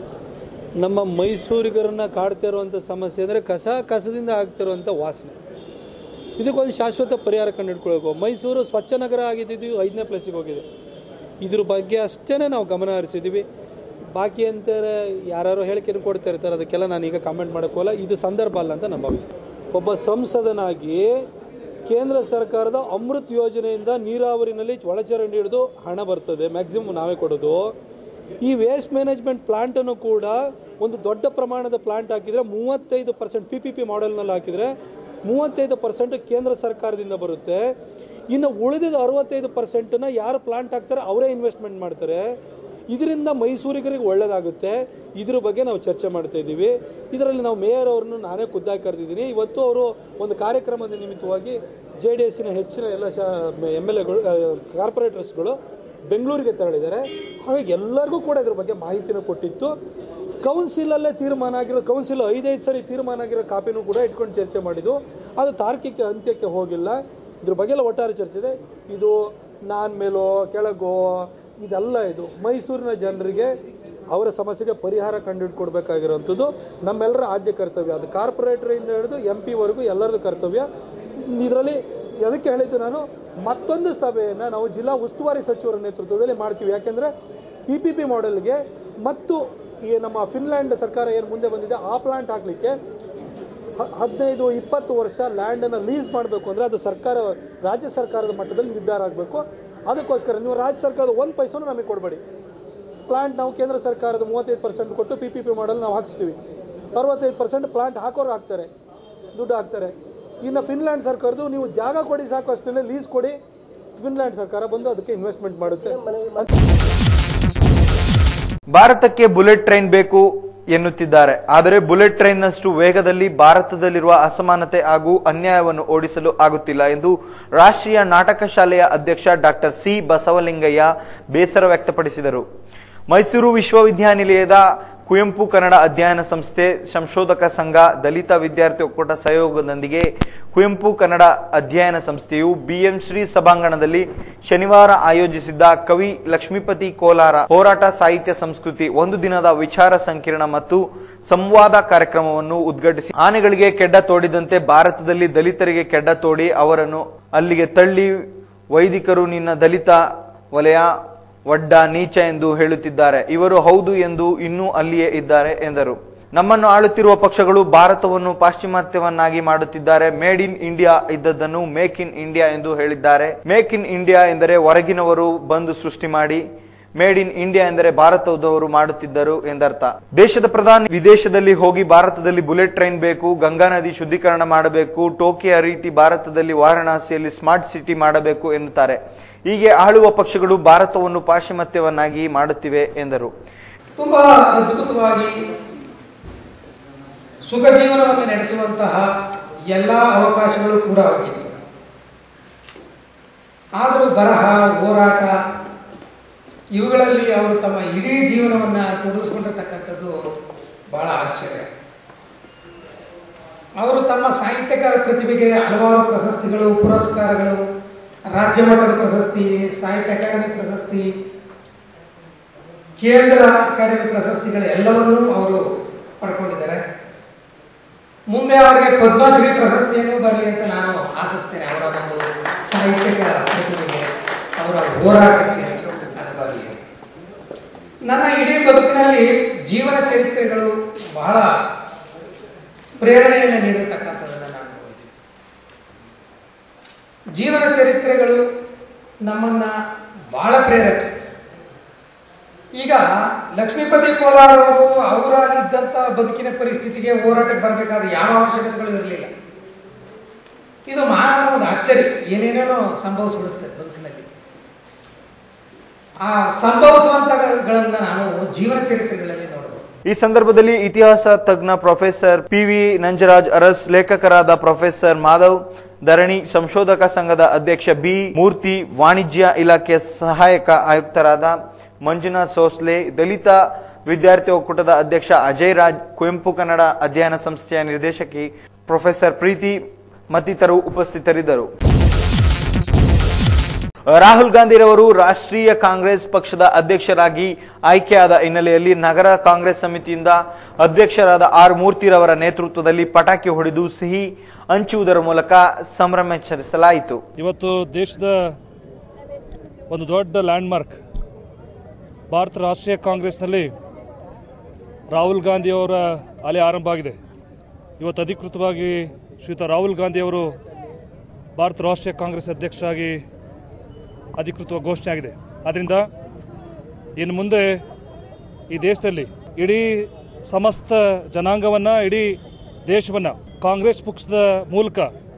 ನಮ್ಮ ಮೈಸೂರಿಗರನ್ನ ಕಾಡ್ತಾ ಇರುವಂಥ ಸಮಸ್ಯೆ ಅಂದರೆ ಕಸ ಕಸದಿಂದ ಆಗ್ತಿರುವಂಥ ವಾಸನೆ ಇದಕ್ಕೊಂದು ಶಾಶ್ವತ ಪರಿಹಾರ ಕಂಡುಹಿಡ್ಕೊಳ್ಬೇಕು ಮೈಸೂರು ಸ್ವಚ್ಛ ನಗರ ಆಗಿದ್ದೀವಿ ಐದನೇ ಪ್ಲೇಸಿಗೆ ಹೋಗಿದೆ ಇದ್ರ ಬಗ್ಗೆ ಅಷ್ಟೇ ನಾವು ಗಮನ ಹರಿಸಿದ್ದೀವಿ ಬಾಕಿ ಅಂತಾರೆ ಯಾರು ಹೇಳಿಕೆಯನ್ನು ಕೊಡ್ತಾ ಇರ್ತಾರೆ ಅದಕ್ಕೆಲ್ಲ ನಾನೀಗ ಕಾಮೆಂಟ್ ಮಾಡೋಕ್ಕೋಲ್ಲ ಇದು ಸಂದರ್ಭ ಅಲ್ಲ ಅಂತ ನಾನು ಭಾವಿಸ್ತೀನಿ ಒಬ್ಬ ಸಂಸದನಾಗಿ ಕೇಂದ್ರ ಸರ್ಕಾರದ ಅಮೃತ್ ಯೋಜನೆಯಿಂದ ನೀರಾವರಿನಲ್ಲಿ ಒಳಚರಂಡಿ ಹಿಡಿದು ಹಣ ಬರ್ತದೆ ಮ್ಯಾಕ್ಸಿಮಮ್ ನಾವೇ ಕೊಡೋದು ಈ ವೇಸ್ಟ್ ಮ್ಯಾನೇಜ್ಮೆಂಟ್ ಪ್ಲಾಂಟನ್ನು ಕೂಡ ಒಂದು ದೊಡ್ಡ ಪ್ರಮಾಣದ ಪ್ಲಾಂಟ್ ಹಾಕಿದರೆ ಮೂವತ್ತೈದು ಪರ್ಸೆಂಟ್ ಪಿ ಪಿ ಪಿ ಮಾಡೆಲ್ನಲ್ಲಿ ಹಾಕಿದರೆ ಮೂವತ್ತೈದು ಪರ್ಸೆಂಟ್ ಕೇಂದ್ರ ಸರ್ಕಾರದಿಂದ ಬರುತ್ತೆ ಇನ್ನು ಉಳಿದಿದ್ದ ಅರವತ್ತೈದು ಪರ್ಸೆಂಟನ್ನ ಯಾರು ಪ್ಲಾಂಟ್ ಹಾಕ್ತಾರೆ ಅವರೇ ಇನ್ವೆಸ್ಟ್ಮೆಂಟ್ ಮಾಡ್ತಾರೆ ಇದರಿಂದ ಮೈಸೂರಿಗರಿಗೆ ಒಳ್ಳೆಯದಾಗುತ್ತೆ ಇದ್ರ ಬಗ್ಗೆ ನಾವು ಚರ್ಚೆ ಮಾಡ್ತಾ ಇದ್ದೀವಿ ಇದರಲ್ಲಿ ನಾವು ಮೇಯರ್ ಅವ್ರನ್ನು ನಾನೇ ಖುದ್ದಾಗಿ ಕರೆದಿದ್ದೀನಿ ಇವತ್ತು ಅವರು ಒಂದು ಕಾರ್ಯಕ್ರಮದ ನಿಮಿತ್ತವಾಗಿ ಜೆ ಡಿ ಎಸ್ಸಿನ ಹೆಚ್ಚಿನ ಎಲ್ಲ ಶಾ ಎಮ್ ಎಲ್ ಎಗಳು ಕಾರ್ಪೊರೇಟರ್ಸ್ಗಳು ಬೆಂಗಳೂರಿಗೆ ತೆರಳಿದ್ದಾರೆ ಹಾಗಾಗಿ ಎಲ್ಲರಿಗೂ ಕೂಡ ಇದ್ರ ಬಗ್ಗೆ ಮಾಹಿತಿನ ಕೊಟ್ಟಿತ್ತು ಕೌನ್ಸಿಲಲ್ಲೇ ತೀರ್ಮಾನ ಆಗಿರೋ ಕೌನ್ಸಿಲ್ ಐದೈದು ಸರಿ ತೀರ್ಮಾನ ಆಗಿರೋ ಕಾಪಿನೂ ಕೂಡ ಇಟ್ಕೊಂಡು ಚರ್ಚೆ ಮಾಡಿದ್ದು ಅದು ತಾರ್ಕಿಕ ಅಂತ್ಯಕ್ಕೆ ಹೋಗಿಲ್ಲ ಇದ್ರ ಬಗ್ಗೆ ಎಲ್ಲ ಒಟ್ಟಾರೆ ಚರ್ಚೆ ಇದೆ ಇದು ನಾನ್ ಮೇಲೋ ಕೆಳಗೋ ಇದೆಲ್ಲ ಇದು ಮೈಸೂರಿನ ಜನರಿಗೆ ಅವರ ಸಮಸ್ಯೆಗೆ ಪರಿಹಾರ ಕಂಡುಹಿಡ್ಕೊಡ್ಬೇಕಾಗಿರೋಂಥದ್ದು ನಮ್ಮೆಲ್ಲರ ಆದ್ಯ ಕರ್ತವ್ಯ ಅದು ಕಾರ್ಪೊರೇಟರಿಂದ ಹಿಡಿದು ಎಂ ಪಿವರೆಗೂ ಎಲ್ಲರದ್ದು ಕರ್ತವ್ಯ ಇದರಲ್ಲಿ ಅದಕ್ಕೆ ಹೇಳಿದ್ದು ನಾನು ಮತ್ತೊಂದು ಸಭೆಯನ್ನು ನಾವು ಜಿಲ್ಲಾ ಉಸ್ತುವಾರಿ ಸಚಿವರ ನೇತೃತ್ವದಲ್ಲಿ ಮಾಡ್ತೀವಿ ಯಾಕೆಂದರೆ ಪಿ ಪಿ ಪಿ ಮಾಡೆಲ್ಗೆ ಮತ್ತು ಈ ನಮ್ಮ ಫಿನ್ಲ್ಯಾಂಡ್ ಸರ್ಕಾರ ಏನು ಮುಂದೆ ಬಂದಿದೆ ಆ ಪ್ಲಾಂಟ್ ಹಾಕಲಿಕ್ಕೆ ಹದಿನೈದು ಇಪ್ಪತ್ತು ವರ್ಷ ಲ್ಯಾಂಡನ್ನು ಲೀಸ್ ಮಾಡಬೇಕು ಅಂದರೆ ಅದು ಸರ್ಕಾರ ರಾಜ್ಯ ಸರ್ಕಾರದ ಮಟ್ಟದಲ್ಲಿ ನಿರ್ಧಾರ ಆಗಬೇಕು ಅದಕ್ಕೋಸ್ಕರ ನೀವು ರಾಜ್ಯ ಸರ್ಕಾರದ ಒಂದು ಪೈಸನೂ ನಮಗೆ ಕೊಡಬೇಡಿ ಪ್ಲಾಂಟ್ ನಾವು ಕೇಂದ್ರ ಸರ್ಕಾರದ ಮೂವತ್ತೈದು ಪರ್ಸೆಂಟ್ ಕೊಟ್ಟು ಪಿ ಪಿ ಪಿ ಮಾಡಲ್ ನಾವು ಹಾಕ್ಸ್ತೀವಿ ಅರವತ್ತೈದು ಪರ್ಸೆಂಟ್ ಪ್ಲಾಂಟ್ ಹಾಕೋರು ಹಾಕ್ತಾರೆ ದುಡ್ಡು ಹಾಕ್ತಾರೆ ಇನ್ನು ಫಿನ್ಲ್ಯಾಂಡ್ ಸರ್ಕಾರದ್ದು ನೀವು ಜಾಗ ಕೊಡಿ ಸಾಕು ಅಷ್ಟೇ ಲೀಸ್ ಕೊಡಿ ಫಿನ್ಲ್ಯಾಂಡ್ ಸರ್ಕಾರ ಬಂದು ಅದಕ್ಕೆ ಇನ್ವೆಸ್ಟ್ಮೆಂಟ್ ಮಾಡುತ್ತೆ ಭಾರತಕ್ಕೆ ಬುಲೆಟ್ ಟ್ರೈನ್ ಬೇಕು ಎನ್ನುತ್ತಿದ್ದಾರೆ ಆದರೆ ಬುಲೆಟ್ ಟ್ರೈನ್ನಷ್ಟು ವೇಗದಲ್ಲಿ ಭಾರತದಲ್ಲಿರುವ ಅಸಮಾನತೆ ಹಾಗೂ ಅನ್ಯಾಯವನ್ನು ಓಡಿಸಲು ಆಗುತ್ತಿಲ್ಲ ಎಂದು ರಾಷ್ಟ್ರೀಯ ನಾಟಕ ಶಾಲೆಯ ಅಧ್ಯಕ್ಷ ಡಾಕ್ಟರ್ ಸಿ ಬಸವಲಿಂಗಯ್ಯ ಬೇಸರ ವ್ಯಕ್ತಪಡಿಸಿದರು ಮೈಸೂರು ವಿಶ್ವವಿದ್ಯಾನಿಲಯದ ಕುವೆಂಪು ಕನ್ನಡ ಅಧ್ಯಯನ ಸಂಸ್ಥೆ ಸಂಶೋಧಕ ಸಂಘ ದಲಿತ ವಿದ್ಯಾರ್ಥಿ ಒಕ್ಕೂಟ ಸಹಯೋಗದೊಂದಿಗೆ ಕುವೆಂಪು ಕನ್ನಡ ಅಧ್ಯಯನ ಸಂಸ್ಥೆಯು ಬಿಎಂ ಶ್ರೀ ಸಭಾಂಗಣದಲ್ಲಿ ಶನಿವಾರ ಆಯೋಜಿಸಿದ್ದ ಕವಿ ಲಕ್ಷ್ಮೀಪತಿ ಕೋಲಾರ ಹೋರಾಟ ಸಾಹಿತ್ಯ ಸಂಸ್ಕೃತಿ ಒಂದು ದಿನದ ವಿಚಾರ ಸಂಕಿರಣ ಮತ್ತು ಸಂವಾದ ಕಾರ್ಯಕ್ರಮವನ್ನು ಉದ್ಘಾಟಿಸಿ ಆನೆಗಳಿಗೆ ಕೆಡ್ಡ ತೋಡಿದಂತೆ ಭಾರತದಲ್ಲಿ ದಲಿತರಿಗೆ ಕೆಡ್ಡ ತೋಡಿ ಅವರನ್ನು ಅಲ್ಲಿಗೆ ತಳ್ಳಿ ವೈದಿಕರು ನಿನ್ನ ದಲಿತ ವಲಯ ಒಡ್ಡ ನೀಚ ಎಂದು ಹೇಳುತ್ತಿದ್ದಾರೆ ಇವರು ಹೌದು ಎಂದು ಇನ್ನೂ ಅಲ್ಲಿಯೇ ಇದ್ದಾರೆ ಎಂದರು ನಮ್ಮನ್ನು ಆಳುತ್ತಿರುವ ಪಕ್ಷಗಳು ಭಾರತವನ್ನು ಪಾಶ್ಚಿಮಾತ್ಯವನ್ನಾಗಿ ಮಾಡುತ್ತಿದ್ದಾರೆ ಮೇಡ್ ಇನ್ ಇಂಡಿಯಾ ಇದ್ದದ್ದನ್ನು ಮೇಕ್ ಇನ್ ಇಂಡಿಯಾ ಎಂದು ಹೇಳಿದ್ದಾರೆ ಮೇಕ್ ಇನ್ ಇಂಡಿಯಾ ಎಂದರೆ ಹೊರಗಿನವರು ಬಂದು ಸೃಷ್ಟಿ ಮಾಡಿ ಮೇಡ್ ಇನ್ ಇಂಡಿಯಾ ಎಂದರೆ ಭಾರತದವರು ಮಾಡುತ್ತಿದ್ದರು ಎಂದರ್ಥ ದೇಶದ ಪ್ರಧಾನಿ ವಿದೇಶದಲ್ಲಿ ಹೋಗಿ ಭಾರತದಲ್ಲಿ ಬುಲೆಟ್ ಟ್ರೈನ್ ಬೇಕು ಗಂಗಾ ನದಿ ಶುದ್ಧೀಕರಣ ಮಾಡಬೇಕು ಟೋಕಿಯೋ ರೀತಿ ಭಾರತದಲ್ಲಿ ವಾರಣಾಸಿಯಲ್ಲಿ ಸ್ಮಾರ್ಟ್ ಸಿಟಿ ಮಾಡಬೇಕು ಎನ್ನುತ್ತಾರೆ ಹೀಗೆ ಆಳುವ ಪಕ್ಷಗಳು ಭಾರತವನ್ನು ಪಾಶ್ಚಿಮಾತ್ಯವನ್ನಾಗಿ ಮಾಡುತ್ತಿವೆ ಎಂದರು ತುಂಬ ಅದ್ಭುತವಾಗಿ ಸುಖ ಜೀವನವನ್ನು ನಡೆಸುವಂತಹ ಎಲ್ಲ ಅವಕಾಶಗಳು ಕೂಡ ಹೋಗಿದೆ ಆದರೂ ಬರಹ ಹೋರಾಟ ಇವುಗಳಲ್ಲಿ ಅವರು ತಮ್ಮ ಇಡೀ ಜೀವನವನ್ನು ತೊಡಗಿಸ್ಕೊಂಡಿರ್ತಕ್ಕಂಥದ್ದು ಬಹಳ ಆಶ್ಚರ್ಯ ಅವರು ತಮ್ಮ ಸಾಹಿತ್ಯಿಕ ಪ್ರತಿಭೆಗೆ ಹಲವಾರು ಪ್ರಶಸ್ತಿಗಳು ಪುರಸ್ಕಾರಗಳು ರಾಜ್ಯ ಮಟ್ಟದ ಪ್ರಶಸ್ತಿ ಸಾಹಿತ್ಯ ಅಕಾಡೆಮಿ ಪ್ರಶಸ್ತಿ ಕೇಂದ್ರ ಅಕಾಡೆಮಿ ಪ್ರಶಸ್ತಿಗಳು ಎಲ್ಲವನ್ನೂ ಅವರು ಪಡ್ಕೊಂಡಿದ್ದಾರೆ ಮುಂದೆ ಅವರಿಗೆ ಪದ್ಮಶ್ರೀ ಪ್ರಶಸ್ತಿಯನ್ನು ಬರಲಿ ಅಂತ ನಾನು ಆಶಿಸ್ತೇನೆ ಅವರ ಒಂದು ಸಾಹಿತ್ಯಿಕ ಪ್ರತಿಭೆಗೆ ಅವರ ಹೋರಾಟಕ್ಕೆ ಅದು ಬರಲಿ ನನ್ನ ಇಡೀ ಬದುಕಿನಲ್ಲಿ ಜೀವನ ಚರಿತ್ರೆಗಳು ಬಹಳ ಪ್ರೇರಣೆಯನ್ನು ನೀಡಿರ್ತಕ್ಕಂಥದ್ದನ್ನು ನಾನು ನೋಡಿದ್ದೀನಿ ಜೀವನ ಚರಿತ್ರೆಗಳು ನಮ್ಮನ್ನ ಬಹಳ ಪ್ರೇರೇಪಿಸಿದೆ ಈಗ ಲಕ್ಷ್ಮೀಪತಿ ಕೋಲಾರ್ ಅವರು ಅವರಾಗಿದ್ದಂಥ ಬದುಕಿನ ಪರಿಸ್ಥಿತಿಗೆ ಹೋರಾಟಕ್ಕೆ ಬರಬೇಕಾದ ಯಾವ ಅವಶ್ಯಕತೆಗಳು ಇರಲಿಲ್ಲ ಇದು ಮಾನವನ ಒಂದು ಅಚ್ಚರಿ ಏನೇನೇನೋ ಸಂಭವಿಸ್ಬಿಡುತ್ತೆ ಬದುಕಿನಲ್ಲಿ ಆ ಸಂಭವಿಸುವಂತಗಳನ್ನ ನಾವು ಜೀವನ ಚರಿತ್ರೆಗಳಲ್ಲಿ ನೋಡಬಹುದು ಈ ಸಂದರ್ಭದಲ್ಲಿ ಇತಿಹಾಸ ತಜ್ಞ professor P V Nanjaraj Urs ಲೇಖಕರಾದ ಪ್ರೊಫೆಸರ್ ಮಾಧವ್ ಧರಣಿ ಸಂಶೋಧಕ ಸಂಘದ ಅಧ್ಯಕ್ಷ ಬಿ ಮೂರ್ತಿ ವಾಣಿಜ್ಯ ಇಲಾಖೆಯ ಸಹಾಯಕ ಆಯುಕ್ತರಾದ ಮಂಜುನಾಥ್ ಸೋಸ್ಲೆ ದಲಿತ ವಿದ್ಯಾರ್ಥಿ ಒಕ್ಕೂಟದ ಅಧ್ಯಕ್ಷ ಅಜಯ್ ರಾಜ್ ಕುವೆಂಪು ಕನ್ನಡ ಅಧ್ಯಯನ ಸಂಸ್ಥೆಯ ನಿರ್ದೇಶಕಿ ಪ್ರೊಫೆಸರ್ ಪ್ರೀತಿ ಮತ್ತಿತರರು ಉಪಸ್ಥಿತರಿದ್ದರು ರಾಹುಲ್ ಗಾಂಧಿರವರು ರಾಷ್ಟ್ರೀಯ ಕಾಂಗ್ರೆಸ್ ಪಕ್ಷದ ಅಧ್ಯಕ್ಷರಾಗಿ ಆಯ್ಕೆಯಾದ ಹಿನ್ನೆಲೆಯಲ್ಲಿ ನಗರ ಕಾಂಗ್ರೆಸ್ ಸಮಿತಿಯಿಂದ ಅಧ್ಯಕ್ಷರಾದ ಆರ್ ಮೂರ್ತಿರವರ ನೇತೃತ್ವದಲ್ಲಿ ಪಟಾಕಿ ಹೊಡೆದು ಸಿಹಿ ಹಂಚುವುದರ ಮೂಲಕ ಸಂಭ್ರಮಾಚರಿಸಲಾಯಿತು ಇವತ್ತು ದೇಶದ ಒಂದು ದೊಡ್ಡ ಲ್ಯಾಂಡ್ಮಾರ್ಕ್ ಭಾರತ ರಾಷ್ಟ್ರೀಯ ಕಾಂಗ್ರೆಸ್ನಲ್ಲಿ ರಾಹುಲ್ ಗಾಂಧಿಯವರ ಅಲೆ ಆರಂಭ ಆಗಿದೆ ಇವತ್ತು ಅಧಿಕೃತವಾಗಿ ಶ್ರೀಯುತ ರಾಹುಲ್ ಗಾಂಧಿಯವರು ಭಾರತ ರಾಷ್ಟ್ರೀಯ ಕಾಂಗ್ರೆಸ್ ಅಧ್ಯಕ್ಷರಾಗಿ ಅಧಿಕೃತವಾಗಿ ಘೋಷಣೆ ಆಗಿದೆ ಆದ್ದರಿಂದ ಇನ್ನು ಮುಂದೆ ಈ ದೇಶದಲ್ಲಿ ಇಡೀ ಸಮಸ್ತ ಜನಾಂಗವನ್ನು ಇಡೀ ದೇಶವನ್ನು ಕಾಂಗ್ರೆಸ್ ಪಕ್ಷದ ಮೂಲಕ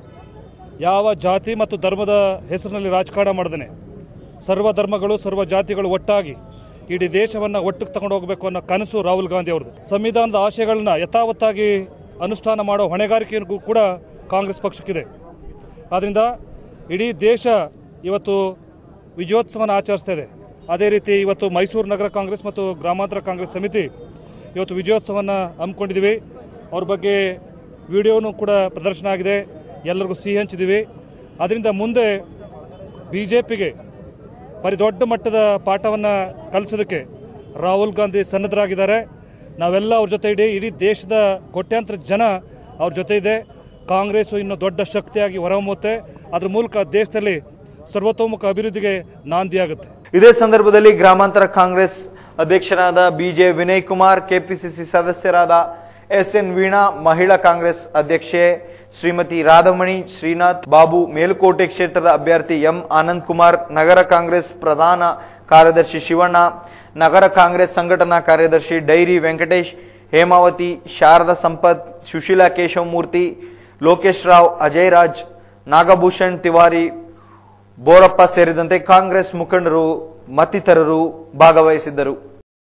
ಯಾವ ಜಾತಿ ಮತ್ತು ಧರ್ಮದ ಹೆಸರಿನಲ್ಲಿ ರಾಜಕಾರಣ ಮಾಡದೇನೆ ಸರ್ವ ಧರ್ಮಗಳು ಸರ್ವ ಜಾತಿಗಳು ಒಟ್ಟಾಗಿ ಇಡೀ ದೇಶವನ್ನು ಒಟ್ಟಿಗೆ ತಗೊಂಡು ಹೋಗಬೇಕು ಅನ್ನೋ ಕನಸು ರಾಹುಲ್ ಗಾಂಧಿ ಅವ್ರದ್ದು ಸಂವಿಧಾನದ ಆಶಯಗಳನ್ನ ಯಥಾವತ್ತಾಗಿ ಅನುಷ್ಠಾನ ಮಾಡೋ ಹೊಣೆಗಾರಿಕೆಯೂ ಕೂಡ ಕಾಂಗ್ರೆಸ್ ಪಕ್ಷಕ್ಕಿದೆ ಆದ್ದರಿಂದ ಇಡೀ ದೇಶ ಇವತ್ತು ವಿಜಯೋತ್ಸವನ ಆಚರಿಸ್ತಾ ಇದೆ ಅದೇ ರೀತಿ ಇವತ್ತು ಮೈಸೂರು ನಗರ ಕಾಂಗ್ರೆಸ್ ಮತ್ತು ಗ್ರಾಮಾಂತರ ಕಾಂಗ್ರೆಸ್ ಸಮಿತಿ ಇವತ್ತು ವಿಜಯೋತ್ಸವನ ಹಮ್ಮಿಕೊಂಡಿದ್ದೀವಿ ಅವ್ರ ಬಗ್ಗೆ ವಿಡಿಯೋನು ಕೂಡ ಪ್ರದರ್ಶನ ಆಗಿದೆ ಎಲ್ಲರಿಗೂ ಸಿಹಿ ಹಂಚಿದ್ದೀವಿ ಅದರಿಂದ ಮುಂದೆ ಬಿ ಜೆ ಪಿಗೆ ಬರೀ ದೊಡ್ಡ ಮಟ್ಟದ ಪಾಠವನ್ನು ಕಲಿಸೋದಕ್ಕೆ ರಾಹುಲ್ ಗಾಂಧಿ ಸನ್ನದ್ಧರಾಗಿದ್ದಾರೆ ನಾವೆಲ್ಲ ಅವ್ರ ಜೊತೆ ಇಡೀ ಇಡೀ ದೇಶದ ಕೋಟ್ಯಾಂತರ ಜನ ಅವ್ರ ಜೊತೆ ಇದೆ ಕಾಂಗ್ರೆಸ್ಸು ಇನ್ನು ದೊಡ್ಡ ಶಕ್ತಿಯಾಗಿ ಹೊರಹೊಮ್ಮುತ್ತೆ ಅದ್ರ ಮೂಲಕ ದೇಶದಲ್ಲಿ ಸರ್ವತೋಮುಖ ಅಭಿವೃದ್ಧಿಗೆ ನಾಂದಿಯಾಗುತ್ತೆ ಇದೇ ಸಂದರ್ಭದಲ್ಲಿ ಗ್ರಾಮಾಂತರ ಕಾಂಗ್ರೆಸ್ ಅಧ್ಯಕ್ಷರಾದ ಬಿಜೆ ವಿನಯ್ ಕುಮಾರ್ ಕೆಪಿಸಿಸಿ ಸದಸ್ಯರಾದ ಎಸ್ ಎನ್ ವೀಣಾ ಮಹಿಳಾ ಕಾಂಗ್ರೆಸ್ ಅಧ್ಯಕ್ಷೆ ಶ್ರೀಮತಿ ರಾಧಮಣಿ ಶ್ರೀನಾಥ್ ಬಾಬು ಮೇಲುಕೋಟೆ ಕ್ಷೇತ್ರದ ಅಭ್ಯರ್ಥಿ ಎಂ ಆನಂದ್ ಕುಮಾರ್ ನಗರ ಕಾಂಗ್ರೆಸ್ ಪ್ರಧಾನ ಕಾರ್ಯದರ್ಶಿ ಶಿವಣ್ಣ ನಗರ ಕಾಂಗ್ರೆಸ್ ಸಂಘಟನಾ ಕಾರ್ಯದರ್ಶಿ ಡೈರಿ ವೆಂಕಟೇಶ್ ಹೇಮಾವತಿ ಶಾರದಾ ಸಂಪತ್ ಸುಶೀಲಾ ಕೇಶವಮೂರ್ತಿ ಲೋಕೇಶ್ ರಾವ್ ಅಜಯ್ ರಾಜ್ ನಾಗಭೂಷಣ್ ತಿವಾರಿ ಬೋರಪ್ಪ ಸೇರಿದಂತೆ ಕಾಂಗ್ರೆಸ್ ಮುಖಂಡರು ಮತ್ತಿತರರು ಭಾಗವಹಿಸಿದ್ದರು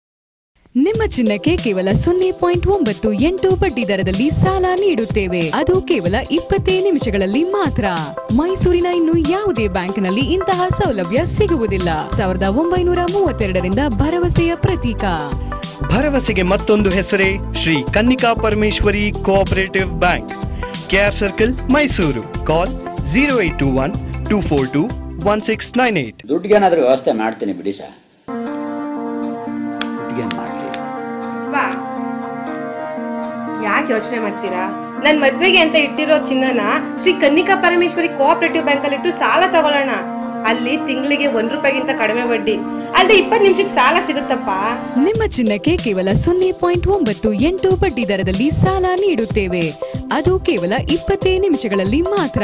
ನಿಮ್ಮ ಚಿನ್ನಕ್ಕೆ ಕೇವಲ ಸೊನ್ನೆ ಪಾಯಿಂಟ್ ಒಂಬತ್ತು ಎಂಟು ಬಡ್ಡಿ ದರದಲ್ಲಿ ಸಾಲ ನೀಡುತ್ತೇವೆ ಅದು ಕೇವಲ ಇಪ್ಪತ್ತೇ ನಿಮಿಷಗಳಲ್ಲಿ ಮಾತ್ರ ಮೈಸೂರಿನ ಇನ್ನು ಯಾವುದೇ ಬ್ಯಾಂಕ್ನಲ್ಲಿ ಇಂತಹ ಸೌಲಭ್ಯ ಸಿಗುವುದಿಲ್ಲ ಸಾವಿರದ ಒಂಬೈನೂರ ಮೂವತ್ತೆರಡರಿಂದ ಭರವಸೆಯ ಪ್ರತೀಕ ಭರವಸೆಗೆ ಮತ್ತೊಂದು ಹೆಸರೇ Shri Kannika Parameshwari cooperative bank K R circle Mysuru call zero eight two one two four two one six nine eight ದುಡ್ಡಿಗೇನಾದ್ರೂ ವ್ಯವಸ್ಥೆ ಮಾಡ್ತೀನಿ ಬಿಡಿ ಸರ್ ದುಡ್ಡಿಗೇನು ಮಾಡಲಿ ಬಾ ಯಾಕೆ ಯೋಚನೆ ಮಾಡ್ತೀರಾ ನನ್ ಮದ್ವೆಗೆ ಅಂತ ಇಟ್ಟಿರೋ ಚಿನ್ನನ ಶ್ರೀ ಕನ್ನಿಕಾ ಪರಮೇಶ್ವರಿ ಕೋಆಪರೇಟಿವ್ ಬ್ಯಾಂಕ್ ಅಲ್ಲಿ ಇಟ್ಟು ಸಾಲ ತಗೊಳ್ಳೋಣ ಅಲ್ಲಿ ತಿಂಗಳಿಗೆ ಒಂದ್ ರೂಪಾಯಿಗಿಂತ ಕಡಿಮೆ ಬಡ್ಡಿ ಅಲ್ಲದೆ ಇಪ್ಪತ್ತು ನಿಮಿಷಕ್ಕೆ ಸಾಲ ಸಿಗುತ್ತಪ್ಪ ನಿಮ್ಮ ಚಿನ್ನಕ್ಕೆ ಕೇವಲ ಸೊನ್ನೆ ಪಾಯಿಂಟ್ ಒಂಬತ್ತು ಎಂಟು ಬಡ್ಡಿ ದರದಲ್ಲಿ ಸಾಲ ನೀಡುತ್ತೇವೆ ಅದು ಕೇವಲ ಇಪ್ಪತ್ತೇ ನಿಮಿಷಗಳಲ್ಲಿ ಮಾತ್ರ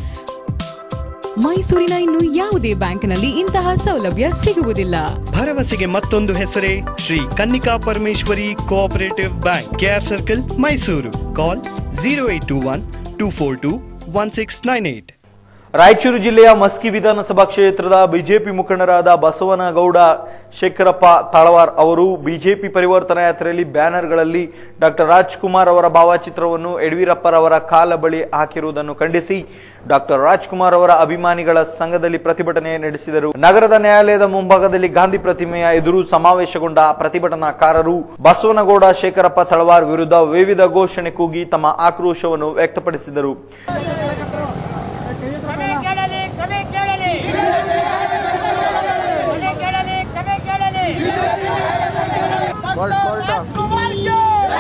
ಮೈಸೂರಿನ ಇನ್ನು ಯಾವುದೇ ಬ್ಯಾಂಕ್ನಲ್ಲಿ ಇಂತಹ ಸೌಲಭ್ಯ ಸಿಗುವುದಿಲ್ಲ ಭರವಸೆಗೆ ಮತ್ತೊಂದು ಹೆಸರೇ Shri Kannika Parameshwari cooperative bank K R circle Mysuru call zero eight two one two four two one six nine eight Raichur ಜಿಲ್ಲೆಯ ಮಸ್ಕಿ ವಿಧಾನಸಭಾ ಕ್ಷೇತ್ರದ ಬಿಜೆಪಿ ಮುಖಂಡರಾದ ಬಸವನಗೌಡ ಶೇಖರಪ್ಪ ತಾಳವಾರ್ ಅವರು ಬಿಜೆಪಿ ಪರಿವರ್ತನಾ ಯಾತ್ರೆಯಲ್ಲಿ ಬ್ಯಾನರ್ಗಳಲ್ಲಿ ಡಾಕ್ಟರ್ ರಾಜ್ಕುಮಾರ್ ಅವರ ಭಾವಚಿತ್ರವನ್ನು ಯಡಿಯೂರಪ್ಪರವರ ಕಾಲ ಬಳಿ ಹಾಕಿರುವುದನ್ನು ಖಂಡಿಸಿ ಡಾಕ್ಟರ್ ರಾಜ್ಕುಮಾರ್ ಅವರ ಅಭಿಮಾನಿಗಳ ಸಂಘದಲ್ಲಿ ಪ್ರತಿಭಟನೆ ನಡೆಸಿದರು ನಗರದ ನ್ಯಾಯಾಲಯದ ಮುಂಭಾಗದಲ್ಲಿ ಗಾಂಧಿ ಪ್ರತಿಮೆಯ ಎದುರು ಸಮಾವೇಶಗೊಂಡ ಪ್ರತಿಭಟನಾಕಾರರು ಬಸವನಗೌಡ ಶೇಖರಪ್ಪ ತಳವಾರ್ ವಿರುದ್ಧ ವಿವಿಧ ಘೋಷಣೆ ಕೂಗಿ ತಮ್ಮ ಆಕ್ರೋಶವನ್ನು ವ್ಯಕ್ತಪಡಿಸಿದರು ಕ್ಷಮೆ ಕೇಳಲಿ ಕ್ಷಮೆ ಕೇಳಲಿ ಕ್ಷಮೆ ಕೇಳಲಿ ಕ್ಷಮೆ ಕೇಳಲಿ ರಾಜ್ಕುಮಾರ್ಗೆ